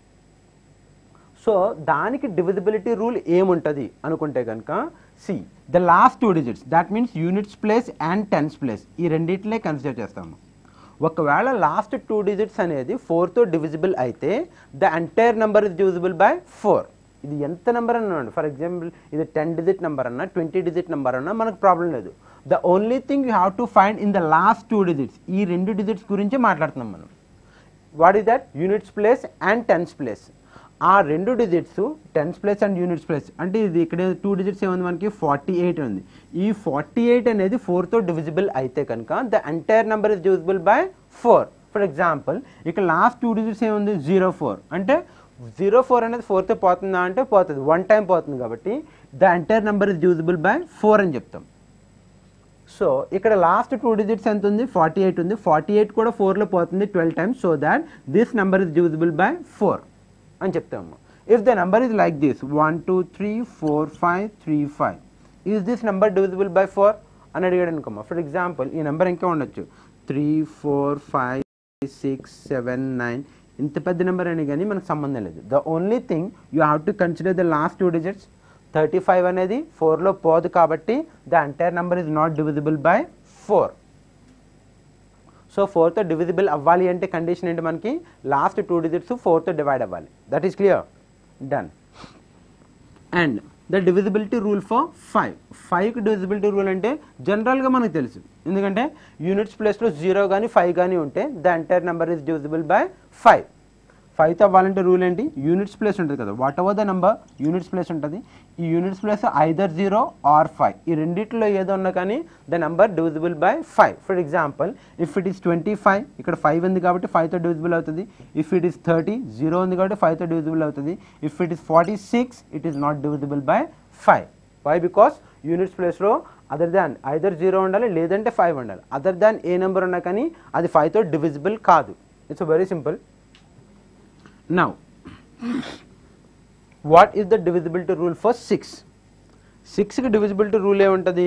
so దానికి డివిజిబిలిటీ రూల్ ఏముంటుంది అనుకుంటే కనుక see the last two digits that means units place and tens place ఈ రెండింటినే కన్సిడర్ చేస్తాము ఒకవేళ లాస్ట్ టూ డిజిట్స్ అనేది ఫోర్తో డివిజిబుల్ అయితే the entire number is divisible by four ఇది ఎంత నెంబర్ అన్నాడు ఫర్ ఎగ్జాంపుల్ ఇది టెన్ డిజిట్ నెంబర్ అన్నా ట్వంటీ డిజిట్ నెంబర్ అన్నా మనకు ప్రాబ్లం లేదు the only thing you have to find in the last two digits ఈ రెండు డిజిట్స్ గురించి మాట్లాడుతున్నాం మనం what is that units place and tens place ఆ రెండు digits tens place and units place అంటే ఇది ఇక్కడ టూ డిజిట్స్ ఏముంది మనకి ఫార్టీ ఎయిట్ ఉంది ఈ ఫార్టీ ఎయిట్ అనేది ఫోర్తో డివిజిబుల్ అయితే కనుక the entire number is divisible by four for example ఇక్కడ లాస్ట్ టూ డిజిట్స్ ఏముంది జీరో ఫోర్ అంటే జీరో ఫోర్ అనేది ఫోర్తో పోతుందా అంటే పోతుంది వన్ టైం పోతుంది కాబట్టి the entire number is divisible by four అని చెప్తాం సో ఇక్కడ లాస్ట్ టూ డిజిట్స్ ఎంత ఉంది ఫార్టీ ఎయిట్ ఉంది ఫార్టీ ఎయిట్ కూడా ఫోర్లో పోతుంది twelve times so that this number is divisible by four అని చెప్తాము if the number is like this one two three four five three five is this number divisible by four అని అడిగాడు అనుకోమా for example ఈ number ఇంకా ఉండొచ్చు three four five six seven nine ఇంత పెద్ద నెంబర్ అని కానీ మనకు సంబంధం లేదు the only thing you have to consider the last two digits thirty five అనేది ఫోర్లో పోదు కాబట్టి the entire number is not divisible by four so ఫోర్తో డివిజిబుల్ అవ్వాలి అంటే కండిషన్ ఏంటి మనకి లాస్ట్ టూ డిజిట్స్ ఫోర్తో డివైడ్ అవ్వాలి that is clear done and the divisibility rule for five ఫైవ్కి డివిజిబిలిటీ రూల్ అంటే జనరల్గా మనకు తెలుసు ఎందుకంటే యూనిట్స్ ప్లేస్లో జీరో కానీ ఫైవ్ కానీ ఉంటే the entire number is divisible by five ఫైవ్తో అవ్వాలంటే రూల్ ఏంటి యూనిట్స్ ప్లేస్ ఉంటుంది కదా whatever the number units place ఉంటుంది ఈ units place either zero or five ఈ రెండిట్లో ఏదో ఉన్నా కానీ the number divisible by five for example if it is twenty five ఇక్కడ ఫైవ్ ఉంది కాబట్టి ఫైవ్తో డివిజిబుల్ అవుతుంది if it is thirty zero ఉంది కాబట్టి ఫైవ్తో డివిజిబుల్ అవుతుంది if it is forty six it is not divisible by five why because units ప్లేస్లో అదర్ దాన్ ఐదర్ జీరో ఉండాలి లేదంటే ఫైవ్ ఉండాలి అదర్ దాన్ ఏ నెంబర్ ఉన్నా కానీ అది ఫైవ్తో డివిజిబుల్ కాదు it's very simple now what is the divisibility rule for six సిక్స్కి డివిజిబిలిటీ రూల్ ఏముంటుంది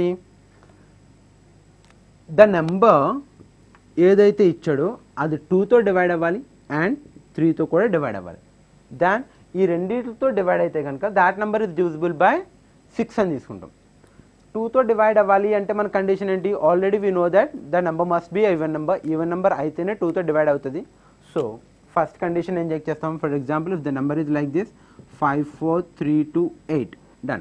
ద నెంబర్ ఏదైతే ఇచ్చాడో అది టూతో డివైడ్ అవ్వాలి అండ్ త్రీతో కూడా డివైడ్ అవ్వాలి దాన్ ఈ రెండింటితో డివైడ్ అయితే కనుక that number is divisible by six అని తీసుకుంటాం టూతో డివైడ్ అవ్వాలి అంటే మన కండిషన్ ఏంటి already we know that the number must be even number even number అయితేనే టూతో డివైడ్ అవుతుంది సో ఫస్ట్ కండిషన్ ఏం చెక్ చేస్తాం for example if the number is like this five four three two eight done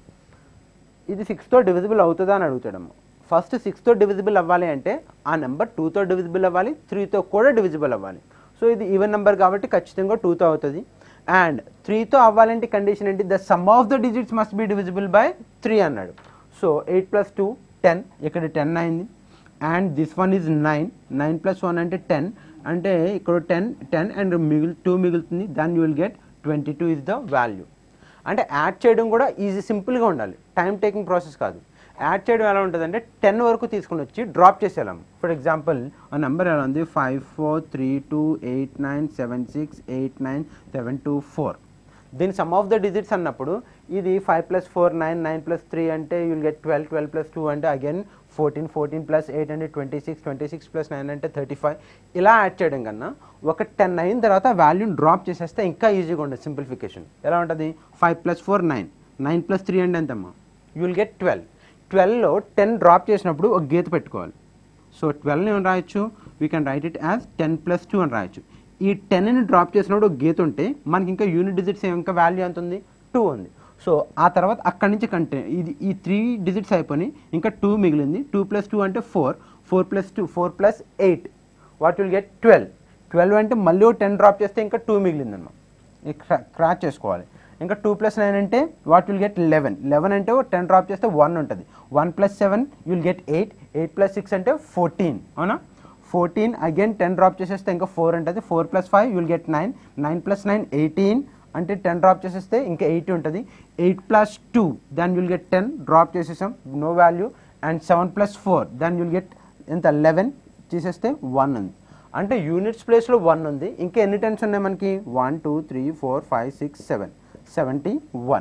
ఇది సిక్స్తో divisible అవుతుందా అని అడుగుతాడమ్మ first సిక్స్తో divisible అవ్వాలి అంటే ఆ నెంబర్ టూతో డివిజిబుల్ అవ్వాలి త్రీతో కూడా డివిజిబుల్ అవ్వాలి సో ఇది ఈవెన్ నెంబర్ కాబట్టి ఖచ్చితంగా టూతో అవుతుంది అండ్ త్రీతో అవ్వాలంటే కండిషన్ ఏంటి the sum of the digits must be divisible by three అన్నాడు so eight plus two ten ఇక్కడ టెన్ అయింది and this one is nine nine plus one అంటే టెన్ అంటే ఇక్కడ టెన్ టెన్ అండ్ మిగిలి టూ మిగులుతుంది దాన్ని you will get twenty two is the value అంటే యాడ్ చేయడం కూడా ఈజీ సింపుల్గా ఉండాలి టైం టేకింగ్ ప్రాసెస్ కాదు యాడ్ చేయడం ఎలా ఉంటుందంటే టెన్ వరకు తీసుకుని వచ్చి డ్రాప్ చేసేయాలి ఫర్ ఎగ్జాంపుల్ ఆ నెంబర్ ఎలా ఉంది five four three two eight nine seven six eight nine seven two four దీని సమ్ ఆఫ్ ద డిజిట్స్ అన్నప్పుడు ఇది five plus four nine nine plus three అంటే you'll get twelve twelve plus two అంటే again fourteen fourteen plus eight అంటే twenty six twenty six plus nine అంటే thirty five ఇలా add చేయడం కన్నా ఒక టెన్ అయిన తర్వాత వాల్యూని డ్రాప్ చేసేస్తే ఇంకా ఈజీగా ఉంటుంది సింప్లిఫికేషన్ ఎలా ఉంటుంది five plus four nine nine plus three అంటే ఎంతమ్మా యూ విల్ గెట్ ట్వెల్వ్ ట్వెల్వ్లో టెన్ డ్రాప్ చేసినప్పుడు ఒక గీత పెట్టుకోవాలి సో ట్వెల్వ్ని ఏం రాయొచ్చు we can write it as ten plus two అని రాయొచ్చు ఈ టెన్ని డ్రాప్ చేసినప్పుడు ఒక గీత ఉంటే మనకి ఇంకా యూనిట్ డిజిట్స్ ఇంకా వాల్యూ ఎంత ఉంది టూ ఉంది సో ఆ తర్వాత అక్కడి నుంచి కంటే ఇది ఈ త్రీ డిజిట్స్ అయిపోయి ఇంకా టూ మిగిలింది టూ ప్లస్ టూ అంటే four four plus two four plus eight what will get twelve twelve అంటే మళ్ళీ టెన్ డ్రాప్ చేస్తే ఇంకా టూ మిగిలిందన్నమాట క్రాచ్ చేసుకోవాలి ఇంకా టూ ప్లస్ నైన్ అంటే what will get eleven eleven అంటే టెన్ డ్రాప్ చేస్తే వన్ ఉంటుంది one plus seven will get eight eight plus six అంటే ఫోర్టీన్ అవునా ఫోర్టీన్ అగైన్ టెన్ డ్రాప్ చేసేస్తే ఇంకా ఫోర్ ఉంటుంది four plus five will get nine nine plus nine eighteen అంటే ten drop చేసేస్తే ఇంకా ఎయిటీ ఉంటుంది eight plus two then will get ten drop చేసేసాం no value and seven plus four then will get ఎంత eleven చేసేస్తే one ఉంది అంటే units ప్లేస్లో వన్ ఉంది ఇంకా ఎన్ని టెన్స్ ఉన్నాయి మనకి one two three four five six seven seventy one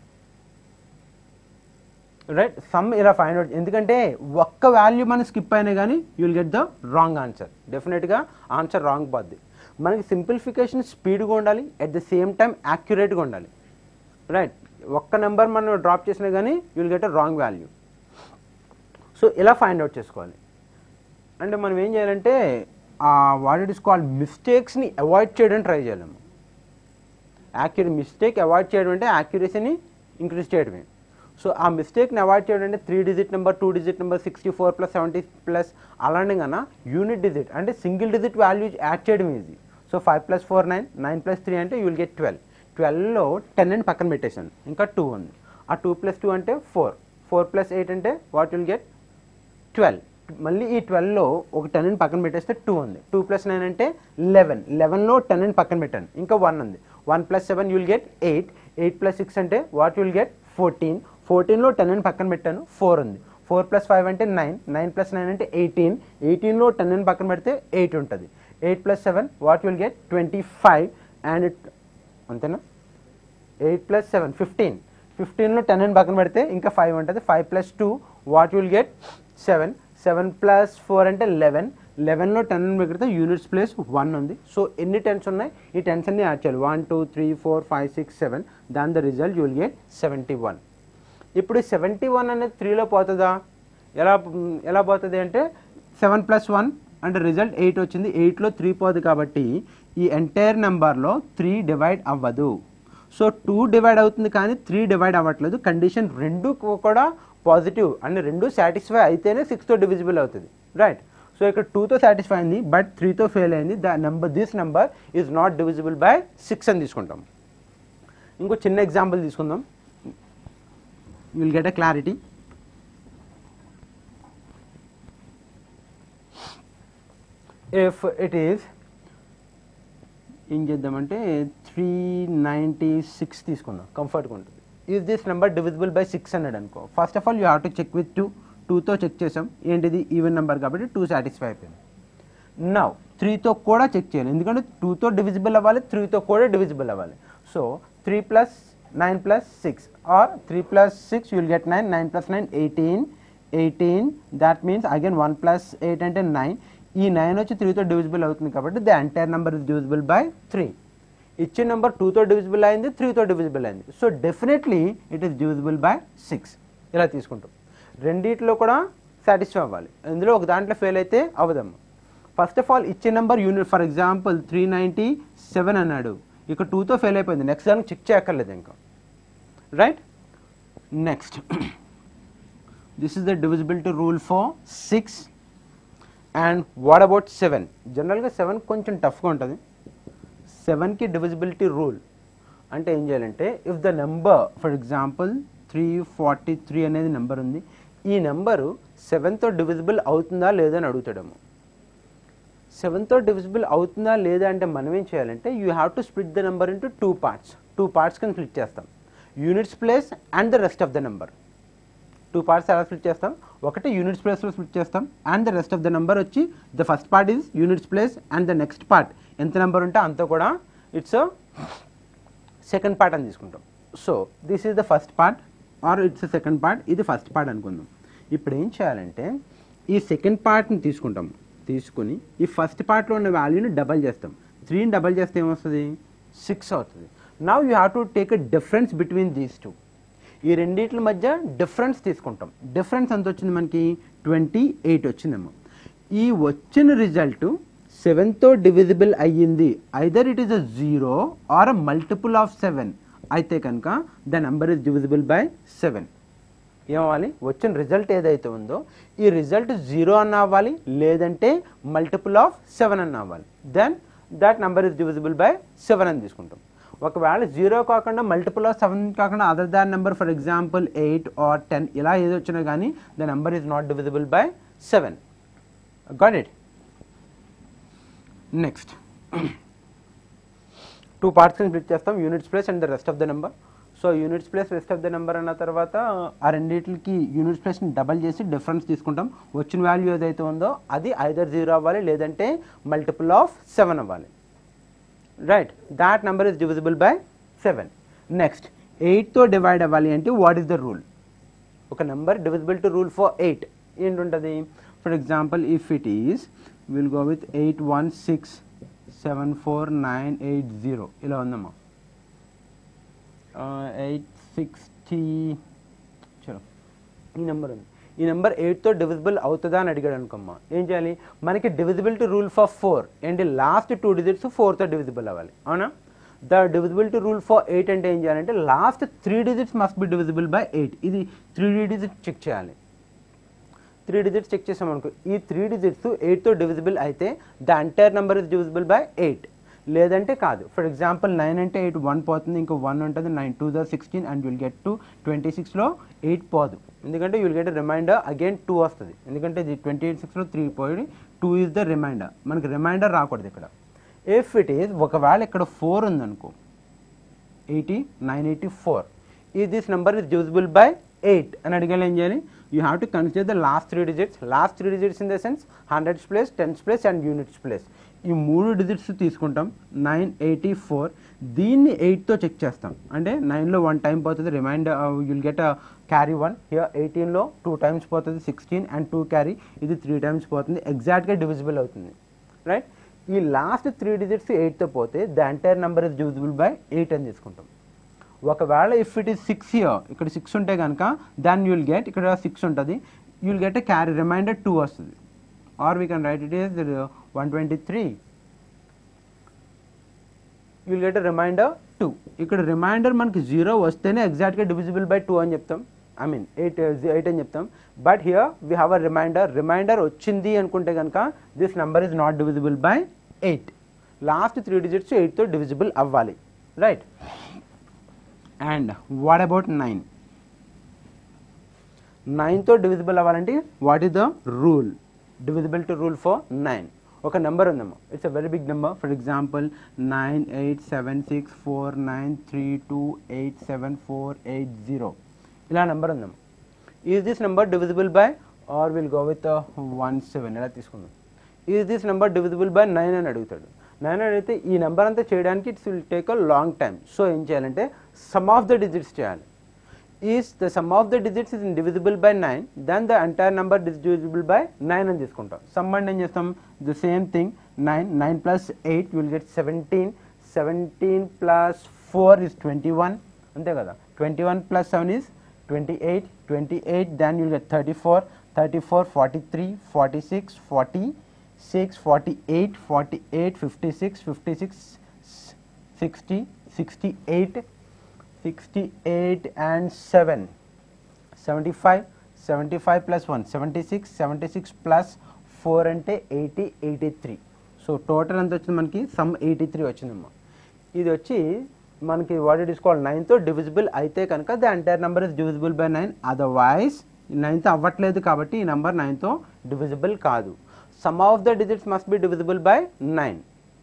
right sum ఇలా ఫైండ్ అవుట్ ఎందుకంటే ఒక్క వాల్యూ మనం స్కిప్ అయినా కానీ you will get the wrong answer డెఫినెట్గా ఆన్సర్ రాంగ్ పోద్ది మనకి సింప్లిఫికేషన్ స్పీడ్గా ఉండాలి అట్ ద సేమ్ టైం యాక్యురేట్గా ఉండాలి రైట్ ఒక్క నెంబర్ మనం డ్రాప్ చేసినా కానీ you will get a wrong value so ఇలా ఫైండ్ అవుట్ చేసుకోవాలి అంటే మనం ఏం చేయాలంటే వాట్ ఇట్ ఇస్ కాల్ మిస్టేక్స్ని అవాయిడ్ చేయడం ట్రై చేయాలి యాక్యురే మిస్టేక్ అవాయిడ్ చేయడం అంటే యాక్యురసీని ఇంక్రీజ్ చేయడమే సో ఆ మిస్టేక్ని అవాయిడ్ చేయడం అంటే three digit number two digit number sixty four plus seventy plus అలాంటి కన్నా యూనిట్ డిజిట్ అంటే సింగిల్ డిజిట్ వాల్యూ యాడ్ చేయడం easy so five plus four nine nine plus three అంటే యూ విల్ గెట్ ట్వెల్వ్ ట్వెల్వ్లో ten అని పక్కన పెట్టేశాను ఇంకా టూ ఉంది ఆ టూ ప్లస్ టూ అంటే ఫోర్ ఫోర్ ప్లస్ ఎయిట్ అంటే వాట్ విల్ గెట్ ట్వెల్వ్ మళ్ళీ ఈ ట్వెల్వ్లో ఒక టెన్ అని పక్కన పెట్టేస్తే టూ ఉంది టూ ప్లస్ నైన్ అంటే లెవెన్ లెవెన్లో టెన్ అని పక్కన పెట్టాను ఇంకా వన్ ఉంది one plus seven you'll get eight eight plus six అంటే వాట్ విల్ గెట్ ఫోర్టీన్ ఫోర్టీన్లో టెన్ అని పక్కన పెట్టాను ఫోర్ ఉంది ఫోర్ ప్లస్ ఫైవ్ అంటే నైన్ నైన్ ప్లస్ నైన్ అంటే ఎయిటీన్ ఎయిటీన్లో టెన్ అని పక్కన పెడితే ఎయిట్ ఉంటుంది eight plus seven what will get twenty five and it అంతేనా ఎయిట్ ప్లస్ సెవెన్ ఫిఫ్టీన్ ఫిఫ్టీన్లో టెన్ అని పక్కన పెడితే ఇంకా ఫైవ్ ఉంటుంది five plus two what will get seven seven plus four అంటే లెవెన్ లెవెన్లో టెన్ పెడితే యూనిట్స్ ప్లేస్ వన్ ఉంది సో ఎన్ని టెన్స్ ఉన్నాయి ఈ టెన్స్ అన్ని యాడ్ చేయాలి one two three four five six seven దాని the result you will get seventy one ఇప్పుడు సెవెంటీ వన్ అనేది త్రీలో పోతుందా ఎలా ఎలా పోతుంది అంటే సెవెన్ ప్లస్ వన్ అంటే రిజల్ట్ ఎయిట్ వచ్చింది ఎయిట్లో త్రీ పోదు కాబట్టి ఈ ఎంటైర్ నెంబర్లో త్రీ డివైడ్ అవ్వదు సో టూ డివైడ్ అవుతుంది కానీ త్రీ డివైడ్ అవ్వట్లేదు కండిషన్ రెండు కూడా పాజిటివ్ అంటే రెండు సాటిస్ఫై అయితేనే సిక్స్తో డివిజిబుల్ అవుతుంది రైట్ సో ఇక్కడ టూతో సాటిస్ఫై అయింది బట్ త్రీతో ఫెయిల్ అయింది the number this number is not divisible by six అని తీసుకుంటాం ఇంకో చిన్న ఎగ్జాంపుల్ తీసుకుందాం will get a clarity if it is ఏం చేద్దామంటే త్రీ నైంటీ సిక్స్ తీసుకుందాం కంఫర్ట్గా ఉంటుంది is this number divisible by six hundred అనుకో first of all you have to check with two టూతో చెక్ చేసాం ఏంటిది ఈవెన్ నెంబర్ కాబట్టి టూ సాటిస్ఫై అయిపోయింది నవ్ త్రీతో కూడా చెక్ చేయాలి ఎందుకంటే టూతో డివిజిబుల్ అవ్వాలి త్రీతో కూడా డివిజిబుల్ అవ్వాలి so three plus nine plus six or three plus six you'll get nine nine plus nine eighteen eighteen that means again one plus eight అంటే నైన్ ఈ నైన్ వచ్చి త్రీతో డివిజిబుల్ అవుతుంది కాబట్టి the entire number is divisible by three ఇచ్చిన number టూతో divisible అయింది త్రీతో డివిజిబుల్ అయింది so definitely it is divisible by six ఇలా తీసుకుంటాం రెండిట్లో కూడా సాటిస్ఫై అవ్వాలి ఇందులో ఒక దాంట్లో ఫెయిల్ అయితే అవ్వదమ్మా ఫస్ట్ ఆఫ్ ఆల్ ఇచ్చే number unit for example three ninety seven అన్నాడు ఇక టూతో ఫెయిల్ అయిపోయింది నెక్స్ట్ దానికి చెక్ చేయక్కర్లేదు ఇంకా right next this is the divisibility rule for six and what about seven జనరల్గా సెవెన్ కొంచెం టఫ్గా ఉంటుంది సెవెన్కి డివిజిబిలిటీ రూల్ అంటే ఏం చేయాలంటే if the number for example three forty three అనేది నెంబర్ ఉంది ఈ నెంబరు సెవెన్తో డివిజిబుల్ అవుతుందా లేదా అని అడుగుతాడేమో సెవెన్తో డివిజిబుల్ అవుతుందా లేదా అంటే మనం ఏం చేయాలంటే you have to split the number into two parts two parts కింద స్ప్లిట్ చేస్తాం units place and the rest of the number two parts ఎలా స్ప్లిట్ చేస్తాం ఒకటి యూనిట్స్ ప్లేస్లో స్ప్లిట్ చేస్తాం and the rest of the number వచ్చి the first part is units place and the next part ఎంత number ఉంటే అంత కూడా ఇట్స్ సెకండ్ పార్ట్ అని తీసుకుంటాం so this is the first part are it's second part ఇది first part అనుకుందాం ఇప్పుడు ఏం చేయాలంటే ఈ సెకండ్ పార్ట్ని తీసుకుంటాం తీసుకుని ఈ ఫస్ట్ పార్ట్లో ఉన్న వాల్యూని డబల్ చేస్తాం త్రీని డబల్ చేస్తే ఏమొస్తుంది సిక్స్ అవుతుంది now you have to take a difference between these two ఈ రెండింటి మధ్య డిఫరెన్స్ తీసుకుంటాం డిఫరెన్స్ ఎంత వచ్చింది మనకి ట్వంటీ ఎయిట్ వచ్చిందేమో ఈ వచ్చిన రిజల్ట్ సెవెన్తో డివిజిబుల్ అయ్యింది either it is a zero or a multiple of seven అయితే కనుక the number is divisible by seven ఏమవ్వాలి వచ్చిన రిజల్ట్ ఏదైతే ఉందో ఈ రిజల్ట్ జీరో అన్న అవ్వాలి లేదంటే మల్టిపుల్ ఆఫ్ సెవెన్ అన్న అవ్వాలి then that number is divisible by seven అని తీసుకుంటాం ఒకవేళ జీరో కాకుండా మల్టిపుల్ ఆఫ్ సెవెన్ కాకుండా other than number for example eight or ten ఇలా ఏది వచ్చినా కానీ the number is not divisible by seven got it next two parts split చేస్తాం units place and the rest of the number so units place rest of the number అన్న తర్వాత ఆ రెండింటికి units ప్లేస్ని డబల్ చేసి డిఫరెన్స్ తీసుకుంటాం వచ్చిన value ఏదైతే ఉందో అది ఐదర్ జీరో అవ్వాలి లేదంటే మల్టిపుల్ ఆఫ్ సెవెన్ అవ్వాలి right that number is divisible by seven next ఎయిట్తో డివైడ్ అవ్వాలి అంటే వాట్ ఈస్ ద రూల్ ఒక number divisible to rule for eight ఏంటుంటుంది for example if it is will go with eight one six seven four nine eight zero ఇలా ఉందమ్మా eight sixty చలో ఈ number ఉంది ఈ నెంబర్ ఎయిట్తో డివిజిబుల్ అవుతుందా అని అడిగాడు అనుకోమ్మా ఏం చేయాలి మనకి డివిజిబిలిటీ రూల్ ఫర్ ఫోర్ ఏంటి లాస్ట్ టూ డిజిట్స్ ఫోర్తో డివిజిబుల్ అవ్వాలి అవునా the divisibility rule for eight అంటే ఏం చేయాలంటే last three digits must be divisible by eight ఇది త్రీ డిజిట్ చెక్ చేయాలి త్రీ డిజిట్స్ చెక్ చేసాం అనుకో ఈ త్రీ డిజిట్స్ ఎయిట్తో డివిజిబుల్ అయితే the entire number is divisible by eight లేదంటే కాదు ఫర్ ఎగ్జాంపుల్ నైన్ అంటే ఎయిట్ వన్ పోతుంది ఇంకో వన్ ఉంటుంది nine two the sixteen and you'll get to twenty సిక్స్లో ఎయిట్ పోదు ఎందుకంటే you'll get remainder again two వస్తుంది ఎందుకంటే ఇది ట్వంటీ ఎయిట్ సిక్స్లో త్రీ పోయి టూ ఈజ్ ద రిమైండర్ మనకి రిమైండర్ రాకూడదు ఇక్కడ ఇఫ్ ఇట్ ఈస్ ఒకవేళ ఇక్కడ ఫోర్ ఉందనుకో ఎయిటీ నైన్ ఎయిటీ ఫోర్ ఈ this number is divisible by eight అని అడిగాలి ఏం చేయాలి you have to consider the last three digits last three digits in the sense hundreds place tens place and units place ఈ మూడు digits తీసుకుంటాం nine eighty four దీన్ని ఎయిట్తో check చేస్తాం అంటే నైన్లో వన్ టైం పోతుంది remainder you'll get a carry one here ఎయిటీన్లో two times పోతుంది సిక్స్టీన్ అండ్ టూ క్యారీ ఇది త్రీ టైమ్స్ పోతుంది ఎగ్జాక్ట్గా డివిజిబుల్ అవుతుంది రైట్ ఈ లాస్ట్ త్రీ డిజిట్స్ ఎయిట్తో పోతే the entire number is divisible by eight అని తీసుకుంటాం ఒకవేళ if it is six here ఇక్కడ సిక్స్ ఉంటే కనుక దాన్ని యుల్ గెట్ ఇక్కడ సిక్స్ ఉంటుంది you'll get carry remainder two వస్తుంది or we can write it is one twenty three you'll get remainder two ఇక్కడ రిమైండర్ మనకి జీరో వస్తేనే ఎగ్జాక్ట్గా డివిజిబుల్ బై టూ అని చెప్తాం ఐ మీన్ ఎయిట్ ఎయిట్ అని చెప్తాం but here we have a remainder remainder వచ్చింది అనుకుంటే కనుక this number is not divisible by eight last three digits ఎయిట్తో డివిజిబుల్ అవ్వాలి right and what about nine నైన్తో డివిజిబుల్ అవ్వాలంటే what is the rule divisibility rule for nine ఒక number ఉందమ్మా it's a very big number for example nine eight seven six four nine three two eight seven four eight zero ఇలా number ఉందమ్మా is this number divisible by or will go with one seven ఇలా తీసుకుందాం is this number divisible by nine అని అడుగుతాడు nine అని అడిగితే ఈ number అంతా చేయడానికి it's will take a long time so ఏం చేయాలంటే సమ్ ఆఫ్ ద డిజిట్స్ చేయాలి is the sum of the digits is divisible by nine then the entire number is divisible by nine అని తీసుకుంటాం సమ్ అంటే ఏం చేస్తాం the same thing nine nine plus eight will get seventeen seventeen plus four is twenty one అంతే కదా twenty one plus seven is twenty eight twenty eight then will get thirty four thirty four forty three forty six forty six forty eight forty eight fifty six fifty six sixty sixty eight 68 and 7 75 75 plus 1 76 76 plus 4 అంటే 80 83 so total ఎంత వచ్చింది మనకి some eighty three వచ్చిందమ్మా ఇది వచ్చి మనకి what it is called నైన్తో divisible అయితే కనుక the entire number is divisible by nine otherwise నైన్తో అవ్వట్లేదు కాబట్టి ఈ నెంబర్ నైన్తో డివిజిబుల్ కాదు sum of the digits must be divisible by nine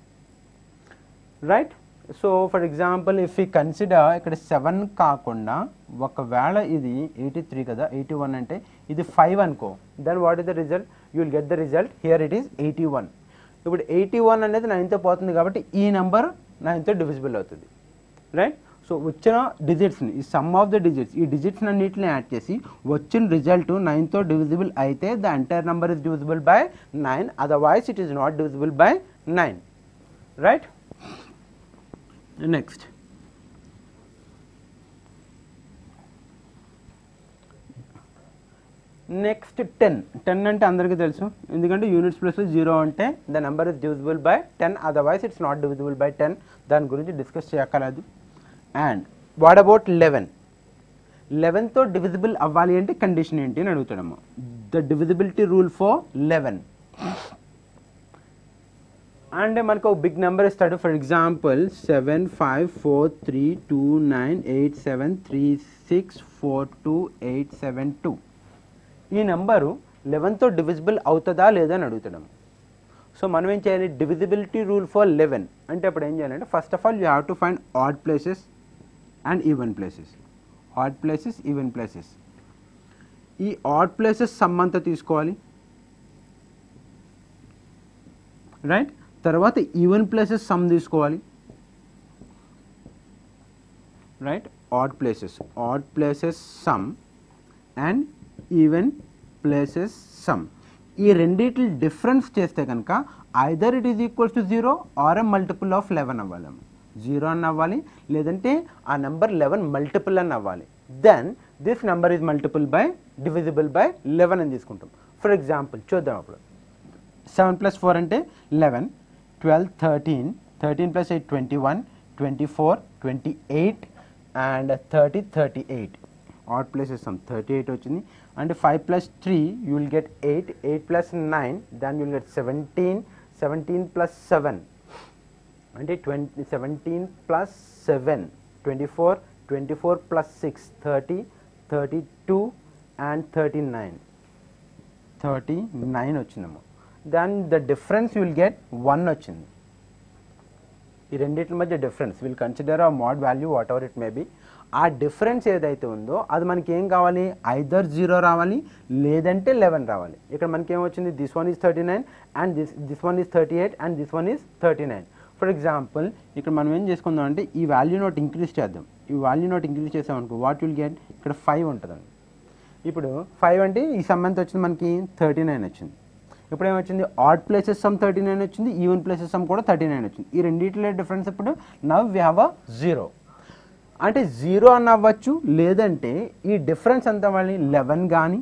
right so for example if ఈ కన్సిడర్ ఇక్కడ సెవెన్ కాకుండా ఒకవేళ ఇది ఎయిటీ త్రీ కదా ఎయిటీ వన్ అంటే ఇది ఫైవ్ అనుకో then what is the result you will get the result here it is eighty one ఇప్పుడు ఎయిటీ వన్ అనేది నైన్తో పోతుంది కాబట్టి ఈ నెంబర్ నైన్తో డివిజిబుల్ అవుతుంది రైట్ సో వచ్చిన డిజిట్స్ని ఈ సమ్ ఆఫ్ ద డిజిట్స్ ఈ డిజిట్స్ అన్నింటిని యాడ్ చేసి వచ్చిన రిజల్ట్ నైన్తో డివిజిబుల్ అయితే the entire number is divisible by nine otherwise it is not divisible by nine right next next ten ten అంటే అందరికీ తెలుసు ఎందుకంటే యూనిట్స్ ప్లస్ జీరో అంటే the number is divisible by ten otherwise it's not divisible by ten దాని గురించి discuss చేయక్కర్లేదు and what about eleven లెవెన్తో divisible అవ్వాలి అంటే కండిషన్ ఏంటి అని అడుగుతాడమ్మా the divisibility rule for eleven and మనకు ఒక బిగ్ నెంబర్ ఇస్తాడు for example seven five four three two nine eight seven three six four two eight seven two ఈ నెంబరు లెవెన్తో డివిజిబుల్ అవుతుందా లేదా అని అడుగుతాడు సో మనం ఏం చేయాలి డివిజిబిలిటీ రూల్ ఫర్ లెవెన్ అంటే అప్పుడు ఏం చేయాలంటే first of all you have to find odd places and even places odd places even places ఈ ఆడ్ ప్లేసెస్ సమ్ అంతా తీసుకోవాలి రైట్ తర్వాత ఈవెన్ ప్లేసెస్ సమ్ తీసుకోవాలి right odd places odd places sum and even places sum ఈ రెండిటి difference చేస్తే కనుక either it is equals to zero or a multiple of eleven అవ్వాలి జీరో అని అవ్వాలి లేదంటే ఆ నెంబర్ లెవెన్ మల్టిపుల్ అని అవ్వాలి then this number is multiple by divisible by eleven అని తీసుకుంటాం ఫర్ ఎగ్జాంపుల్ చూద్దాం అప్పుడు సెవెన్ ప్లస్ ఫోర్ అంటే eleven twelve thirteen thirteen plus eight twenty one twenty four twenty eight and thirty thirty eight odd places sum thirty eight వచ్చింది and five plus three you will get eight eight plus nine then you will get seventeen seventeen plus seven అంటే twenty seventeen plus seven twenty four twenty four plus six thirty thirty two and thirty nine thirty nine వచ్చిందమ్మా then the difference will get one వచ్చింది ఈ రెండింటి మధ్య difference will consider ఆ mod value whatever it may be ఆ difference ఏదైతే ఉందో అది మనకి ఏం కావాలి ఐదర్ జీరో రావాలి లేదంటే లెవెన్ రావాలి ఇక్కడ మనకి ఏమొచ్చింది this one is thirty nine and this this one is thirty eight and this one is thirty nine for example ఇక్కడ మనం ఏం చేసుకుందాం అంటే ఈ వాల్యూ నోట్ ఇంక్రీజ్ చేద్దాం ఈ వాల్యూ నోట్ ఇంక్రీజ్ చేసామనుకో వాట్ విల్ గెట్ ఇక్కడ ఫైవ్ ఉంటుందండి ఇప్పుడు ఫైవ్ అంటే ఈ సమ్ ఎంత వచ్చింది మనకి థర్టీ నైన్ వచ్చింది ఇప్పుడు ఏమొచ్చింది odd places sum thirty nine వచ్చింది ఈవెన్ ప్లేసెస్ సమ్ కూడా థర్టీ నైన్ వచ్చింది ఈ రెండింటిలో డిఫరెన్స్ ఇప్పుడు now we have a zero అంటే జీరో అని అవ్వచ్చు లేదంటే ఈ డిఫరెన్స్ ఎంత మళ్ళీ లెవెన్ కానీ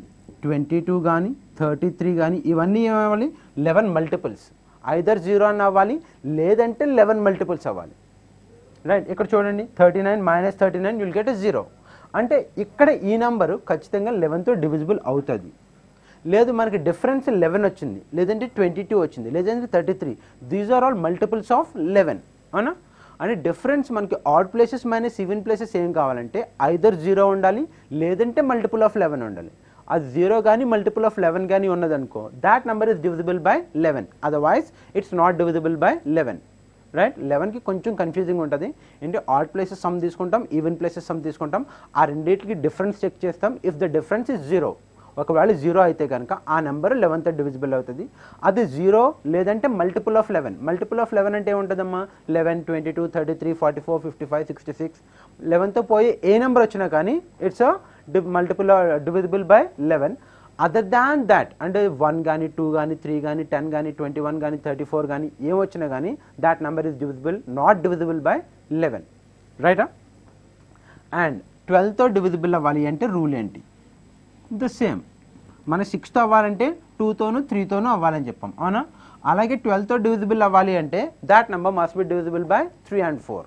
ట్వంటీ టూ కానీ థర్టీ త్రీ కానీ ఇవన్నీ ఏమవ్వాలి లెవెన్ మల్టిపుల్స్ ఐదర్ జీరో అని అవ్వాలి లేదంటే లెవెన్ మల్టిపుల్స్ అవ్వాలి రైట్ ఇక్కడ చూడండి thirty nine minus thirty nine you'll get zero అంటే ఇక్కడ ఈ నెంబరు ఖచ్చితంగా లెవెన్తో డివిజిబుల్ అవుతుంది లేదు మనకి డిఫరెన్స్ లెవెన్ వచ్చింది లేదంటే ట్వంటీ టూ వచ్చింది లేదంటే thirty three these are all multiples of eleven అవునా అంటే డిఫరెన్స్ మనకి odd places minus even places ఏం కావాలంటే ఐదర్ జీరో ఉండాలి లేదంటే మల్టిపుల్ ఆఫ్ లెవెన్ ఉండాలి అది జీరో కానీ మల్టిపుల్ ఆఫ్ లెవెన్ కానీ ఉన్నదనుకో that number is divisible by eleven otherwise it's not divisible by eleven right లెవెన్కి కొంచెం కన్ఫ్యూజింగ్ ఉంటుంది ఏంటి ఆడ్ ప్లేసెస్ సమ్ తీసుకుంటాం ఈవెన్ ప్లేసెస్ సమ్ తీసుకుంటాం ఆ రెండింటికి డిఫరెన్స్ చెక్ చేస్తాం if the difference is zero ఒకవేళ జీరో అయితే కనుక ఆ నెంబర్ లెవెన్త్ డివిజిబుల్ అవుతుంది అది జీరో లేదంటే multiple of eleven multiple of eleven అంటే ఏముంటుందమ్మా eleven twenty two thirty three forty four fifty five sixty six లెవెన్తో పోయి ఏ నెంబర్ వచ్చినా కానీ it's multiple divisible by eleven other than that అంటే వన్ కానీ టూ కానీ త్రీ కానీ టెన్ కానీ ట్వంటీ వన్ కానీ థర్టీ ఫోర్ కానీ ఏం వచ్చినా కానీ that number is divisible not divisible by eleven రైటా అండ్ ట్వెల్వ్తో డివిజిబుల్ అవ్వాలి అంటే రూల్ ఏంటి ద సేమ్ మన సిక్స్తో అవ్వాలంటే టూతోను త్రీతోనూ అవ్వాలని చెప్పాం అవునా అలాగే ట్వెల్వ్తో డివిజిబుల్ అవ్వాలి అంటే that number must be divisible by three and four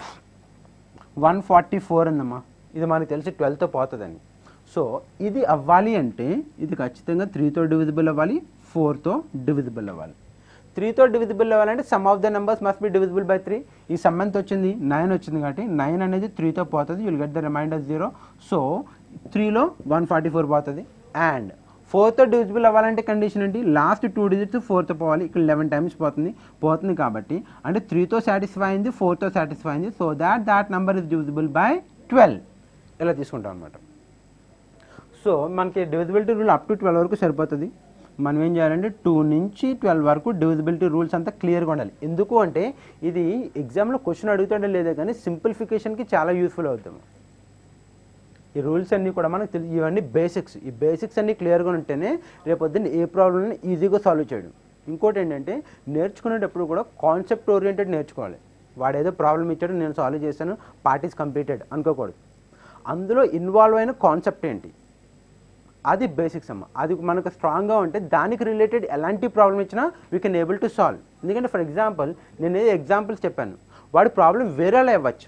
one forty four ఉందమ్మా ఇది మనకు తెలిసి ట్వెల్వ్తో పోతుందని సో ఇది అవ్వాలి అంటే ఇది ఖచ్చితంగా త్రీతో డివిజిబుల్ అవ్వాలి ఫోర్తో డివిజిబుల్ అవ్వాలి త్రీతో డివిజిబుల్ అవ్వాలంటే sum of the numbers must be divisible by three ఈ సమ్ ఎంత వచ్చింది నైన్ వచ్చింది కాబట్టి నైన్ అనేది త్రీతో పోతుంది you'll get the remainder zero so త్రీలో వన్ ఫార్టీ ఫోర్ పోతుంది అండ్ ఫోర్తో డివిజిబుల్ అవ్వాలంటే కండిషన్ ఏంటి లాస్ట్ టూ డిజిట్స్ ఫోర్తో పోవాలి ఇక్కడ లెవెన్ టైమ్స్ పోతుంది పోతుంది కాబట్టి అంటే త్రీతో సాటిస్ఫై అయింది ఫోర్తో సాటిస్ఫై అయింది so that that number is divisible by twelve ఇలా తీసుకుంటాం అనమాట సో మనకి divisibility rule up to twelve వరకు సరిపోతుంది మనం ఏం చేయాలంటే టూ నుంచి ట్వెల్వ్ వరకు డివిజిబిలిటీ రూల్స్ అంతా క్లియర్గా ఉండాలి ఎందుకు అంటే ఇది ఎగ్జామ్లో క్వశ్చన్ అడుగుతాడో లేదో కానీ సింప్లిఫికేషన్కి చాలా యూస్ఫుల్ అవుతాము ఈ రూల్స్ అన్నీ కూడా మనకు తెలి ఇవన్నీ బేసిక్స్ ఈ బేసిక్స్ అన్నీ క్లియర్గా ఉంటేనే రేపొద్దున ఏ ప్రాబ్లమ్ని ఈజీగా సాల్వ్ చేయడం ఇంకోటి ఏంటంటే నేర్చుకునేటప్పుడు కూడా కాన్సెప్ట్ ఓరియంటెడ్ నేర్చుకోవాలి వాడు ఏదో ప్రాబ్లం ఇచ్చాడు నేను సాల్వ్ చేశాను పార్ట్ ఈస్ కంప్లీటెడ్ అనుకోకూడదు అందులో ఇన్వాల్వ్ అయిన కాన్సెప్ట్ ఏంటి అది బేసిక్స్ అమ్మ అది మనకు స్ట్రాంగ్గా ఉంటే దానికి రిలేటెడ్ ఎలాంటి ప్రాబ్లం ఇచ్చినా we can able to solve ఎందుకంటే ఫర్ ఎగ్జాంపుల్ నేను ఏదో ఎగ్జాంపుల్స్ చెప్పాను వాడి ప్రాబ్లం వేరేలా ఇవ్వచ్చు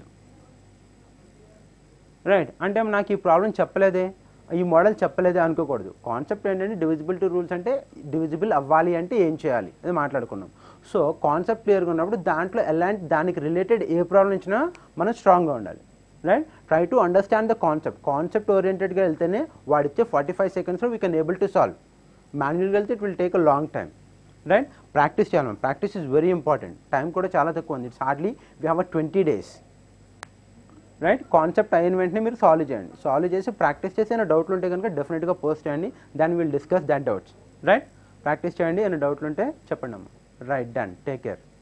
రైట్ అంటే నాకు ఈ ప్రాబ్లం చెప్పలేదే ఈ మోడల్ చెప్పలేదే అనుకోకూడదు కాన్సెప్ట్ ఏంటంటే డివిజిబిలిటీ రూల్స్ అంటే డివిజిబుల్ అవ్వాలి అంటే ఏం చేయాలి అది మాట్లాడుకున్నాం సో కాన్సెప్ట్ క్లియర్గా ఉన్నప్పుడు దాంట్లో ఎలాంటి దానికి రిలేటెడ్ ఏ ప్రాబ్లం ఇచ్చినా మనం స్ట్రాంగ్గా ఉండాలి right try to understand the concept concept ఓరియంటెడ్గా వెళ్తేనే వాడిచ్చే ఫార్టీ ఫైవ్ సెకండ్స్లో we can able to solve మాన్యువల్గా వెళ్తే it will take a long time right practice చేయాలి మనం practice is very important time కూడా చాలా తక్కువ ఉంది it's hardly we have a twenty days right concept అయిన వెంటనే మీరు సాల్వ్ చేయండి సాల్వ్ చేసి ప్రాక్టీస్ చేసి ఏమైనా డౌట్లు ఉంటే కనుక డెఫినెట్గా పోస్ట్ చేయండి దాన్ని will discuss that doubts right practice చేయండి ఏమైనా డౌట్లు ఉంటే చెప్పండి అమ్మా రైట్ డన్ టేక్ కేర్